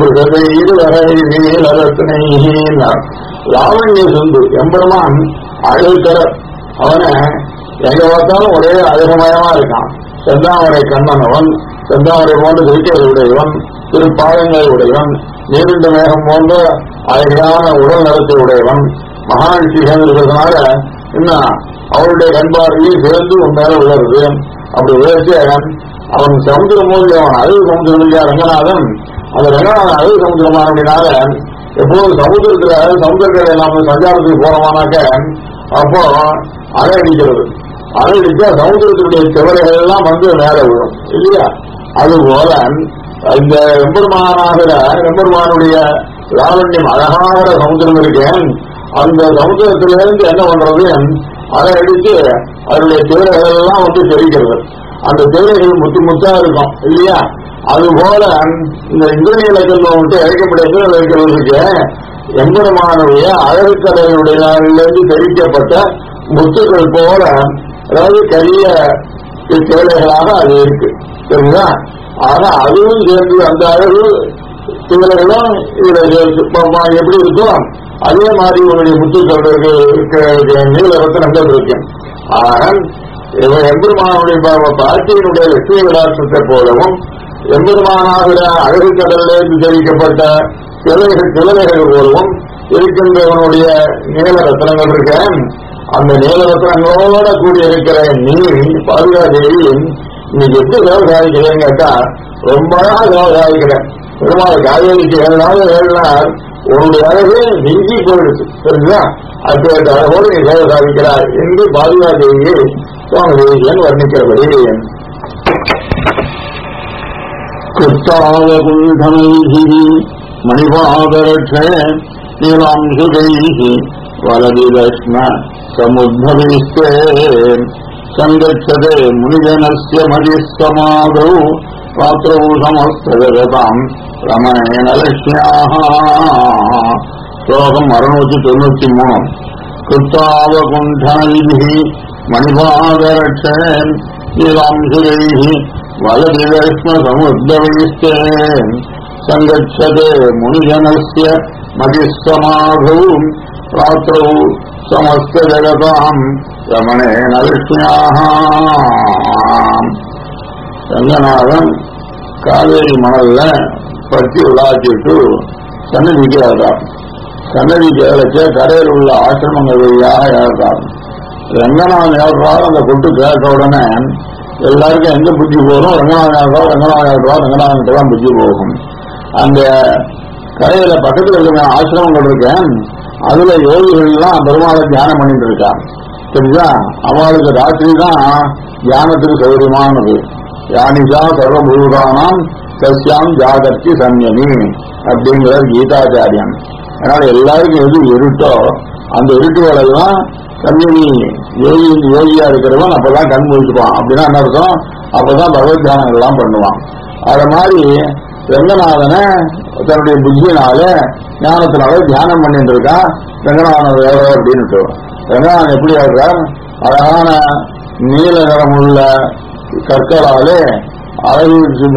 பிரகதைரத்தினார் லாவண்ய சிந்து எம்பெருமான் அழகுக்கரர் அவனை எங்க பார்த்தாலும் ஒரே அழகுமயமா இருக்கான் செந்தாமரை கண்ணன் அவன் செந்தாமரை போன்ற திருக்கையை உடையவன் திருப்பாதங்களை உடையவன் நீருண்ட மேகம் போன்ற அழகான உடல் நலத்தை உடையவன் மகான் சிகன் இருக்கிறதுனால இன்னும் அவருடைய கண்பார்வையும் சேர்ந்து உன் மேல உலருது அப்படி உயர்த்தி அவன் சமுத்திரம் போது அவன் அழகு சமுத்திரம் இல்லையா ரங்கநாதன் அந்த ரங்கநாதன் அழகு சமுத்திரமான அப்படின்னால எப்போது சமுத்திரத்துல சமுத்திரக்கரை நாம சஞ்சாரத்துக்கு போறோமானாக்க அப்போ அலை அடிக்கிறது அலை அடிச்சா சமுத்திரத்தினுடைய செவரைகள் எல்லாம் வந்து மேல விழும் இல்லையா அது போல இந்த எம்பெருமானாகிற எம்பெருமானுடைய லாவண்யம் அழகாகிற சமுத்திரம் இருக்கேன் அந்த சமுத்திரத்திலிருந்து என்ன பண்றது அலை அடித்து அதனுடைய திவரைகள் எல்லாம் வந்து தெரிகிறது அந்த திவரைகள் முத்து முத்தா இருக்கும் இல்லையா அது போல இந்த இந்திரநீலக்கல் வந்துட்டு இழைக்கப்பட்ட இருக்கிறதுக்கு எம்பெருமானுடைய அழகுக்கடலுடைய தெரிவிக்கப்பட்ட முத்துக்கள் போல அதாவது கரிய திவலைகளாக அது இருக்கு சரிங்களா ஆனா அதுவும் சேர்ந்து அந்த அழகு திவலைகளும் இதுல எப்படி இருக்கும் அதே மாதிரி உன்னுடைய முத்துக்கள் நீல ரத்தனங்கள் இருக்கு ஆனால் எம்பெருமானுடைய பாட்டியினுடைய லட்சுமி விலாசத்தை போலவும் எம்பெருமானாகிற அழகு கடலிலிருந்து தெரிவிக்கப்பட்ட சிலைகள் சிலவைகள் போலவும் இருக்கின்றவனுடைய நீல ரத்தனங்கள் இருக்க அந்த நீல ரத்தனங்களோட கூடி இருக்கிற நீ பாதுகாதேவி இன்னைக்கு எப்படி சேவை சாதிக்கிறேன்னு கேட்டா ரொம்ப அழகா சேவை சாதிக்கிறேன் பெருமாள் காவேரிக்கு ஏழு நாள் ஏழு நாள் உன்னுடைய அழகு நெஞ்சி போயிடுச்சு சரிங்களா அப்பேற்ற அழகோடு நீ சேவை சாதிக்கிறாய் என்று பாதுகாதேவியை சுவாமி தேவியன் வர்ணிக்கிறபடி கிருத்தாவகுண்டமைः மணிபாதரட்ச நீலாம்சுகைः வலதிலக்ஷ்ம சமுদ্भविस्ते சங்கச்சதே முனிஜனஸ்ய மதிஸ்வமாதௌ ராத்திரௌ சமஸ்தஜகதாம் ரமணேன லட்சியாக ஸ்லோகம் அறுநூத்தி தொண்ணூத்தி மூணு கிருத்தாவகுண்டனைபிः மணிபாதரட்சேன் நீலாம்சுரைः वलदिवैष्णसमुद्भवैस्ते सङ्गच्छते मुनिजनस्य मतिस्समाधौ रात्रौ समस्तजगताम् रमणेन लक्ष्म्याः ரங்கநாதன் காவேரி மணல்ல பற்றி உலாச்சிட்டு சன்னதிக்கு ஏறார் சன்னதிக்கு ஏறச்ச கரையில் உள்ள ஆசிரமங்கள் வழியாக ஏறார் ரங்கநாதன் ஏறார் அந்த கொட்டு கேட்ட உடனே எல்லாருக்கும் எங்க புத்தி போகும் ரங்கநாதன் ஏறா ரங்கநாதன் ஏறா ரங்கநாதன் தான் புத்தி போகும் அந்த கரையில பக்கத்துல இருக்கிற ஆசிரமங்கள் இருக்கேன் அதுல யோகிகள் எல்லாம் பெருமாளை தியானம் பண்ணிட்டு இருக்கான் சரிங்களா அவளுக்கு ராத்திரி தான் தியானத்துக்கு சௌகரியமானது யானிஷா சர்வபூதானாம் சசியாம் ஜாகர்த்தி சம்யமி அப்படிங்கிற கீதாச்சாரியன் அதனால எல்லாருக்கும் எது இருட்டோ அந்த இருட்டுகளெல்லாம் சம்யமி யோகி யோகியா இருக்கிறவன் அப்பதான் கண் முழிச்சுப்பான் அப்படின்னா என்ன அர்த்தம் அப்பதான் பகவத் தியானங்கள் எல்லாம் பண்ணுவான் அது மாதிரி ரங்கநாதனை தன்னுடைய புத்தியினால ஞானத்தினால தியானம் பண்ணிட்டு இருக்கான் ரங்கநாதன் வேற அப்படின்னு ரங்கநாதன் எப்படி இருக்கார் அழகான நீல நிறமுள்ள கற்களாலே அழகு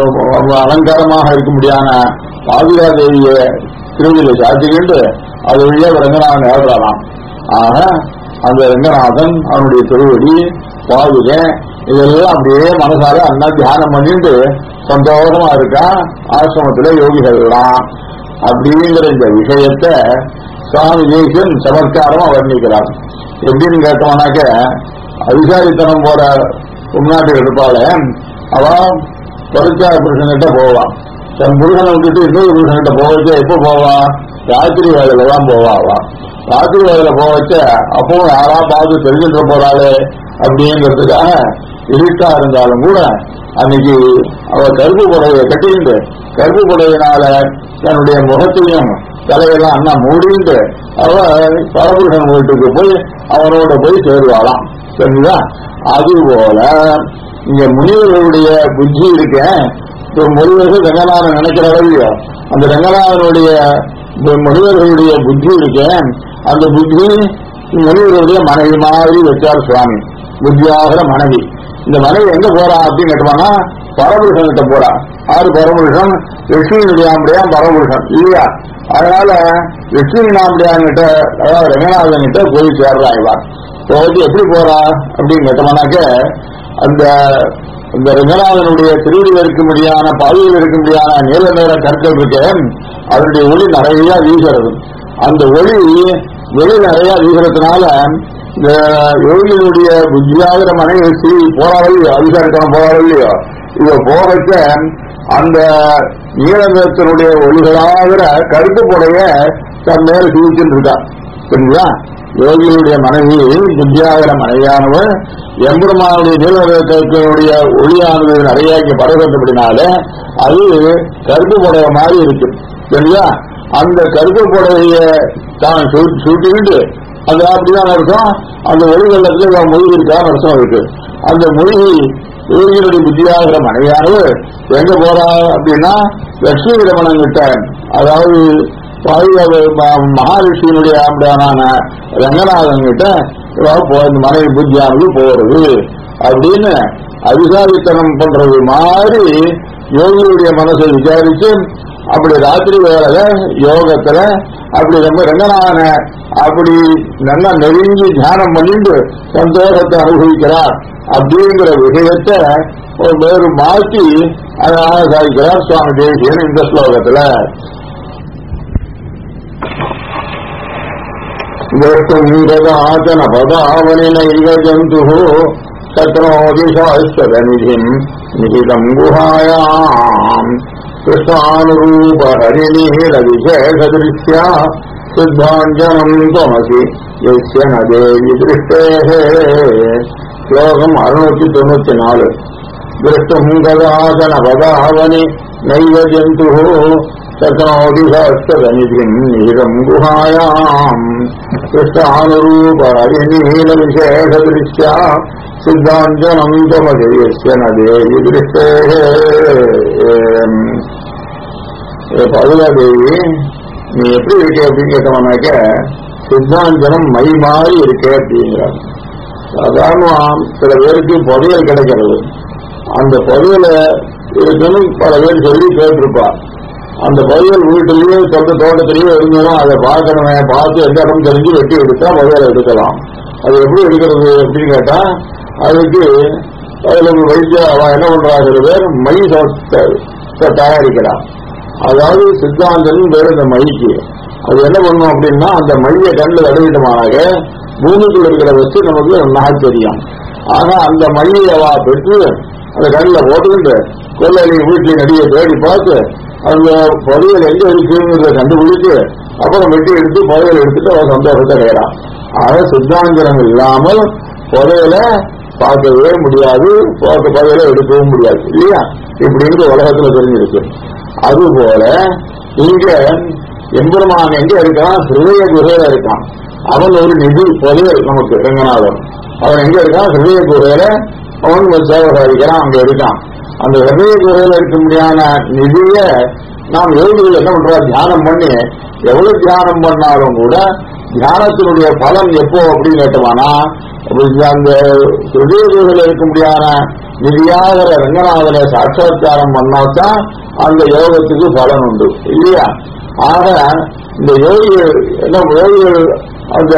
அலங்காரமாக இருக்கும்படியான பாதுகா தேவிய திருவிழை சாத்திக்கிட்டு அது வழியா ரங்கநாதன் ஏறுறாராம் ஆக அந்த ரங்கநாதன் அவனுடைய திருவடி பாதுகை இதெல்லாம் அப்படியே மனசால அண்ணா தியானம் பண்ணிட்டு சந்தோஷமா இருக்கா ஆசிரமத்துல யோகிகள்லாம் அப்படிங்கிற இந்த விஷயத்த சுவாமி தேசியன் சமத்காரமா வர்ணிக்கிறார் எப்படின்னு கேட்டோம்னாக்க அதிகாரித்தனம் போற உள்நாட்டு இருப்பாள அவ பரிச்சார புருஷன்கிட்ட போவான் தன் புருஷனை விட்டுட்டு இன்னொரு புருஷன்கிட்ட போவச்ச எப்ப போவா ராத்திரி வேலையில தான் போவா அவ ராத்திரி வேலையில போவச்ச அப்போ யாரா பார்த்து தெரிஞ்சுட்டு போறாளே அப்படிங்கிறதுக்காக இருட்டா இருந்தாலும் கூட அன்னைக்கு அவ கருப்பு புடவையை கட்டிண்டு கருப்பு புடவையினால தன்னுடைய முகத்தையும் தலையெல்லாம் அண்ணா மூடிண்டு அவ பரபுருஷன் வீட்டுக்கு போய் அவனோட போய் சேருவாளாம் சரிங்களா அதுபோல இங்க முனிவர்களுடைய புத்தி இருக்க இப்ப முனிவர்கள் ரங்கநாதன் நினைக்கிற இல்லையோ அந்த ரங்கநாதனுடைய முனிவர்களுடைய புத்தி இருக்க அந்த புத்தி முனிவர்களுடைய மனைவி மாதிரி வச்சார் சுவாமி புத்தியாகிற மனைவி இந்த மனைவி எங்க போறா அப்படின்னு கேட்டோம்னா பரபுருஷன் கிட்ட போறா ஆறு பரபுருஷன் லட்சுமி நாம்படியான் பரபுருஷன் இல்லையா அதனால லட்சுமி நாம்படியான் கிட்ட அதாவது ரங்கநாதன் கிட்ட போய் சேர்றா இவா போயிட்டு எப்படி போறா அப்படின்னு கேட்டோம்னாக்க அந்த இந்த ரங்கநாதனுடைய திருவிழில் இருக்கும்படியான பாதையில் இருக்கும்படியான நீல நேர கற்கள் இருக்கு அதனுடைய ஒளி நிறைய வீசுறது அந்த ஒளி வெளி நிறைய வீசுறதுனால இந்த யோகியினுடைய புத்தியாகிற மனைவி ஸ்ரீ போராடலையோ அதிகாரித்தனம் போராடலையோ இவ போகச்ச அந்த நீலத்தினுடைய ஒளிகளாகிற கருப்பு புடைய தன் மேல சூழ்ச்சிட்டு இருக்கா சரிங்களா யோகியினுடைய மனைவி புத்தியாகிற மனைவியானவர் எம்பெருமானுடைய நீலத்தினுடைய ஒளியானது நிறைய இங்க பரவப்படினால அது கருப்பு புடவை மாதிரி இருக்கு சரிங்களா அந்த கருப்பு புடவைய தான் சூட்டிக்கிட்டு அது அப்படிதான் அர்த்தம் அந்த ஒளி வெள்ளத்துல மொழி இருக்கான்னு அர்த்தம் இருக்கு அந்த மொழி யோகியினுடைய புத்தியாகிற மனைவியானவர் எங்க போறா அப்படின்னா லட்சுமி ரமணன் கிட்ட அதாவது மகாலட்சுமியினுடைய ஆம்படான ரங்கநாதன் கிட்ட இந்த மனைவி புத்தியானது போறது அப்படின்னு அதிகாரித்தனம் பண்றது மாதிரி யோகியுடைய மனசை விசாரிச்சு அப்படி ராத்திரி வேலை யோகத்துல அப்படி ரொம்ப ரங்கநாதன அப்படி நல்லா நெருங்கி தியானம் பண்ணிட்டு சந்தோஷத்தை அனுபவிக்கிறார் அப்படிங்கிற விஷயத்தை ஒரு வேறு மாற்றி அழகாக சாதிக்கிறார் சுவாமி தேசியன் இந்த ஸ்லோகத்துல द्रष्टुम् पदावनिनैव जन्तुः शक्नोति शाश्वतनिधिम् निहितम् गुहायाम् कृष्णानुरूपहरिनीलविशेषदृश्या सिद्धाञ्जनम् त्वमसि यस्य न देवि दृष्टेः श्लोकम् अरुणूति தொண்ணூத்தி நாலு दृष्टुम् गदाचन पदावनि नैव जन्तुः शक्नोतिशाश्वतनिधिम् निहितम् गुहायाम् कृष्णानुरूपहरिनीलविशेषदृश्या சித்தாஞ்சனம் தமதேயஸ்ய நதேவி திருஷ்டே பதுலாதேவி நீ எப்படி இருக்க அப்படின்னு கேட்டவனாக்க சித்தாஞ்சனம் மை மாறி இருக்க அப்படிங்கிறாங்க சாதாரண சில பேருக்கு புதையல் கிடைக்கிறது அந்த புதையல இருக்குன்னு பல பேர் சொல்லி கேட்டிருப்பா அந்த புதையல் வீட்டிலேயே சொந்த தோட்டத்திலேயே இருந்தாலும் அதை பார்க்கணுமே பார்த்து எந்த இடம் தெரிஞ்சு வெட்டி எடுத்தா புதையலை எடுக்கலாம் அது எப்படி எடுக்கிறது அப்படின்னு கேட்டா அதுக்கு அதுல ஒரு வைத்திய அவன் என்ன பண்றா சில பேர் மை ச- தயாரிக்கிறான் அதாவது சித்தாந்தன் பேர் இந்த மைக்கு அது என்ன பண்ணும் அப்படின்னா அந்த மைய கண்ணில் தடவிட்டோமாக பூமிக்குள்ள இருக்கிற வச்சு நமக்கு நகை தெரியும் ஆனா அந்த மையை அவ பெற்று அந்த கண்ணில் போட்டுக்கிட்டு கொள்ளையில வீட்டில் நடிகை தேடி பார்த்து அந்த புதையல் எங்க இருக்குங்கிறத கண்டுபிடிச்சு அப்புறம் வெட்டி எடுத்து புதையல் எடுத்துட்டு அவன் சந்தோஷத்தை அடையறான் ஆக சித்தாந்தனம் இல்லாமல் புதையல பார்க்கவே முடியாது பார்க்க புதையல எடுக்கவும் முடியாது இல்லையா இப்படின்னு உலகத்துல தெரிஞ்சிருக்கு அதுபோல இங்க எம்பெருமான் எங்க இருக்கான் ஹிருதய குகையில இருக்கான் அவன் ஒரு நிதி புதையல் நமக்கு ரங்கநாதன் அவன் எங்க இருக்கான் ஹிருதய குகையில அவன் ஒரு சேவகாரிக்கிறான் அங்க இருக்கான் அந்த ஹிருதய குகையில இருக்க முடியாத நிதிய நாம் யோகிகள் என்ன பண்றோம் தியானம் பண்ணி எவ்வளவு தியானம் பண்ணாலும் கூட தியானத்தினுடைய பலன் எப்போ அப்படின்னு கேட்டோம்னா அந்த ஹிருதய குகையில இருக்க முடியாத நிதியாகிற ரங்கநாதனை சாட்சாத்காரம் பண்ணாதான் அந்த யோகத்துக்கு பலன் உண்டு இல்லையா ஆக இந்த யோகிகள் என்ன யோகிகள் அந்த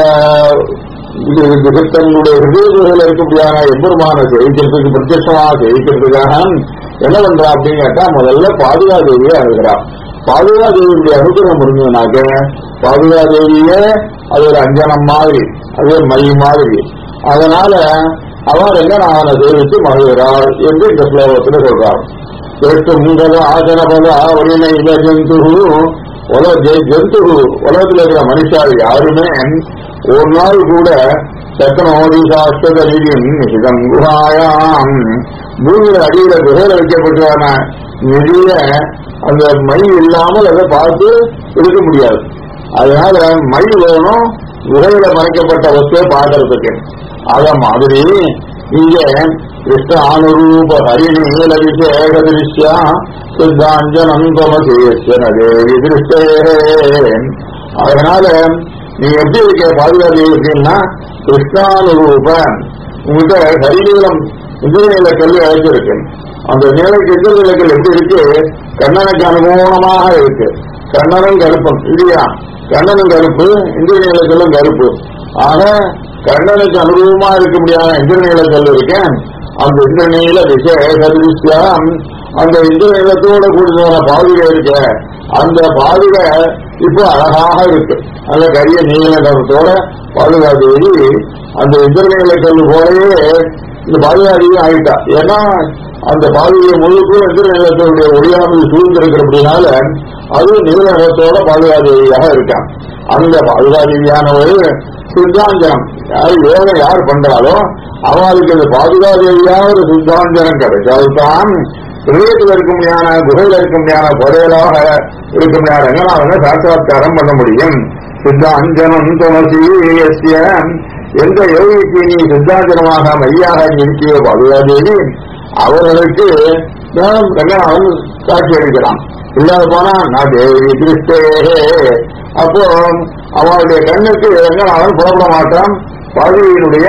இது இது தன்னுடைய ஹிருதயத்தில் இருக்கக்கூடியான எம்பெருமான ஜெயிக்கிறதுக்கு பிரத்யட்சமாக ஜெயிக்கிறதுக்காக என்ன பண்றா அப்படின்னு கேட்டா முதல்ல பாதுகாதேவியை அணுகிறா பாதுகாதேவியுடைய அனுகிரகம் இருந்ததுனாக்க பாதுகாதேவியே அது ஒரு அஞ்சனம் மாதிரி அது ஒரு மை மாதிரி அதனால அவன் ரங்கநாதனை சேவித்து மகிழ்கிறாள் என்று இந்த ஸ்லோகத்தில் சொல்றாள் எட்டு முங்கத ஆசன பல ஆவணின இல ஜந்து உலக ஜெ- ஜந்து உலகத்தில் இருக்கிற மனுஷால் யாருமே ஒரு நாள் கூட சக்கனோடி சாஸ்திர நிதியும் நிகிதம் குஹாயாம் பூமியில அடியில குகையில வைக்கப்பட்டதான நிதிய அந்த மை இல்லாமல் அதை பார்த்து எடுக்க முடியாது அதனால மை வேணும் குகையில மறைக்கப்பட்ட வஸ்துவை பார்க்கறதுக்கு அத மாதிரி இங்க கிருஷ்ண அனுரூப ஹரிணி லபிஷேக திருஷ்யா சித்தாஞ்சனம் தமசேஸ்வரதேவி திருஷ்டே அதனால நீ எப்படி இருக்க பாதுகாப்பு எப்படின்னா கிருஷ்ணானுரூப உங்ககிட்ட ஹரிநீளம் இந்திரநீல கல்வி அழைச்சிருக்கு அந்த நீலைக்கு இந்திரநீலக்கல் எப்படி இருக்கு கண்ணனுக்கு அனுகூலமாக இருக்கு கண்ணனும் கருப்பன் இல்லையா கண்ணனும் கருப்பு இந்திரநீலக்கல்லும் கருப்பு ஆக கண்ணனுக்கு அனுபவமா இருக்க முடியாத இந்திரநீலக்கல் இருக்கேன் அந்த இந்திரநீல விசேஷம் அந்த இந்திரநீலத்தோட கூடியதான பாதுகை இருக்க அந்த பாதுகை இப்போ அழகாக இருக்கு அந்த கரிய நீல நிறத்தோட பாதுகாதேவி அந்த இந்திரநீலக்கல் போலவே இந்த பாதுகாதேவி ஆயிட்டா ஏன்னா அந்த பாதுகை முழுக்கும் இந்திரநீலத்தினுடைய ஒளியானது சூழ்ந்திருக்கிறபடினால அது நீல நிறத்தோட பாதுகாதேவியாக இருக்கான் அந்த பாதுகாதேவியானவர் சித்தாஞ்சனம் யார் யோகம் யார் பண்றாலோ அவளுக்கு அந்த பாதுகாதேவியாக ஒரு சித்தாஞ்சனம் கிடைச்சால்தான் ஹிருதயத்தில் இருக்க முடியாத குகையில் இருக்க முடியாத புதையலாக இருக்க முடியாத ரங்கநாதனை சாட்சாத்காரம் பண்ண முடியும் சித்தாஞ்சனம் துணசி எந்த யோகிக்கு நீ சித்தாஞ்சனமாக மையாக நீ இருக்கிற பாதுகாதேவி அவர்களுக்கு நான் ரங்கநாதன் காட்சி அளிக்கிறான் இல்லாத போனா நான் தேவி திருஷ்டே அப்போ அவனுடைய கண்ணுக்கு ரங்கநாதன் புறப்பட மாட்டான் பாதுகையினுடைய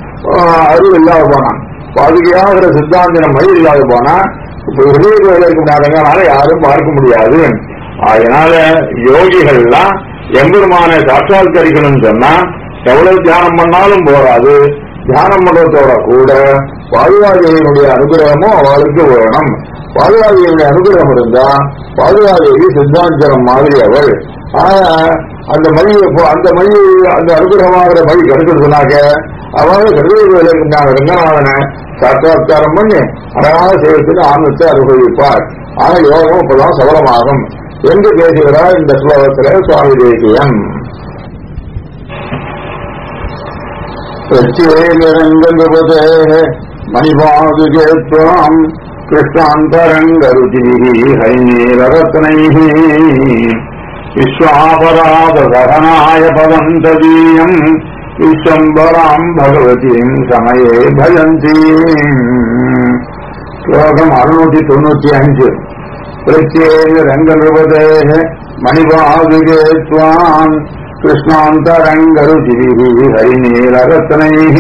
அருள் இல்லாத போனான் பாதுகையாகிற சித்தாந்தின மை இல்லாத போனா இப்ப ஹிருதய கோயில இருக்க ரங்கநாதனை யாரும் பார்க்க முடியாது அதனால யோகிகள்லாம் எம்பெருமானை சாட்சாத்கரிக்கணும்னு சொன்னா எவ்வளவு தியானம் பண்ணாலும் போராது தியானம் பண்றதோட கூட பாதுகாதேவியினுடைய அனுகிரகமும் அவளுக்கு வேணும் பாதுகாதேவியுடைய அனுகிரகம் இருந்தா பாதுகாதேவி சித்தாஞ்சனம் மாதிரி அவள் ஆனா அந்த மைய அந்த மைய அந்த அனுகிரகமாகிற மை கிடைக்கிறதுனாக்க அவள் ஹிருதய இருக்கின்றாங்க ரங்கநாதனை சாட்சாத்காரம் பண்ணி அழகாக செய்வதற்கு ஆனந்தத்தை அனுபவிப்பார் ஆனா யோகம் இப்பதான் சபலமாகும் என்று பேசுகிறார் இந்த ஸ்லோகத்திலே சுவாமி தேசியம் பிரத்யேகரங்கபதே மணிபாதுகேத்வாம் கிருஷ்ணாந்தரங்கருதி ஹரிநீரரத்னைः விஸ்வாபராதசகனாய பதம் ததீயம் விஸ்வம்பராம் பகவதீம் சமயே பஜந்தி ஸ்லோகம் அறுநூற்றி தொண்ணூத்தி அஞ்சு பிரத்யேக ரங்கருபதே மணிபாதுகே துவாம் கிருஷ்ணாந்தரங்கருதிபிஹி ஹரிநீலரத்னைः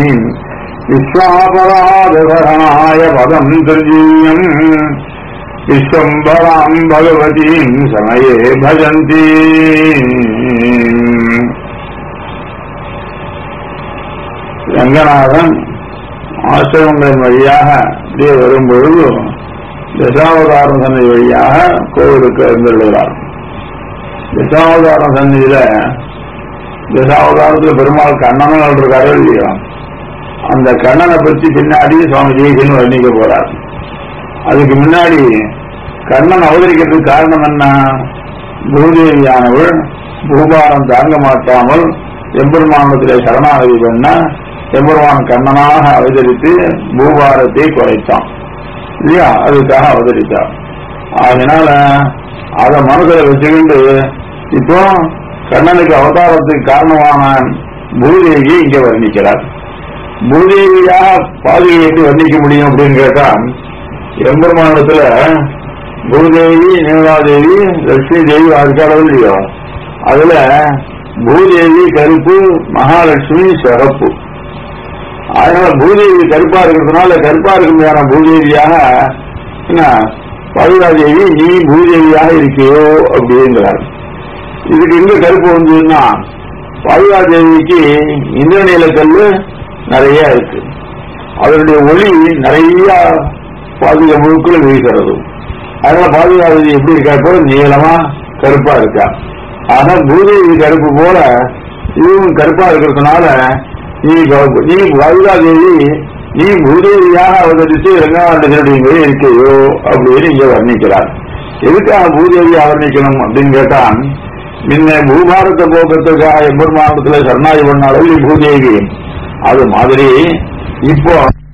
விஸ்வாபராதகரணாய பதம் துர்ஜீயம் விஸ்வம்பராம் பகவதீம் சமயே பஜந்தி ரங்கநாதன் ஆசிரமங்களின் வழியாக அப்படியே வரும்பொழுது தசாவதாரம் சன்னதி வழியாக கோவிலுக்கு எழுந்துள்ளார் தசாவதாரம் சன்னதியில தசாவதாரத்துல பெருமாள் கண்ணனும் இருக்காரு இல்லையா அந்த கண்ணனை பற்றி பின்னாடி சுவாமி ஜெயகின்னு வர்ணிக்க போறார் அதுக்கு முன்னாடி கண்ணன் அவதரிக்கிறதுக்கு காரணம் என்ன பூதேவியானவள் பூபாரம் தாங்க மாட்டாமல் எம்பெருமானத்திலே சரணாகதி பண்ண எம்பெருமான் கண்ணனாக அவதரித்து பூபாரத்தை குறைத்தான் இல்லையா அதுக்காக அவதரித்தார் அதனால அதை மனதில் வச்சுக்கிட்டு இப்போ கண்ணனுக்கு அவதாரத்துக்கு காரணமான பூதேவியை இங்க வர்ணிக்கிறார் பூதேவியாக பாதையை எப்படி வர்ணிக்க முடியும் அப்படின்னு கேட்டா எம்பெருமானத்துல பூதேவி நேராதேவி லட்சுமி தேவி அதுக்காக இல்லையோ அதுல பூதேவி கருப்பு மகாலட்சுமி சிறப்பு அதனால பூதேவி கருப்பா இருக்கிறதுனால கருப்பா இருக்கிற பூதேவியாக என்ன பவிதாதேவி நீ பூதேவியாக இருக்கியோ அப்படிங்கிறார் இதுக்கு எங்க கருப்பு வந்ததுன்னா பவிதாதேவிக்கு இந்திரநீல கல்லு நிறைய இருக்கு அதனுடைய ஒளி நிறைய பாதுக முழுக்கள் வீசுறது அதனால பாதுகாதேவி எப்படி இருக்கா போல நீளமா கருப்பா இருக்கா ஆனா பூதேவி கருப்பு போல இதுவும் கருப்பா இருக்கிறதுனால நீ கௌ- நீ பாதுகாதேவி நீ பூதேவியாக அவதரித்து ரங்கநாதனுடைய இருக்கையோ அப்படின்னு இங்க வர்ணிக்கிறார் எதுக்காக பூதேவி அவர்ணிக்கணும் அப்படின்னு கேட்டா முன்ன பூபாரத போக்கத்துக்காக எம்பெருமானத்துல சரணாதி பண்ண அளவில் பூதேவி அது மாதிரி இப்போ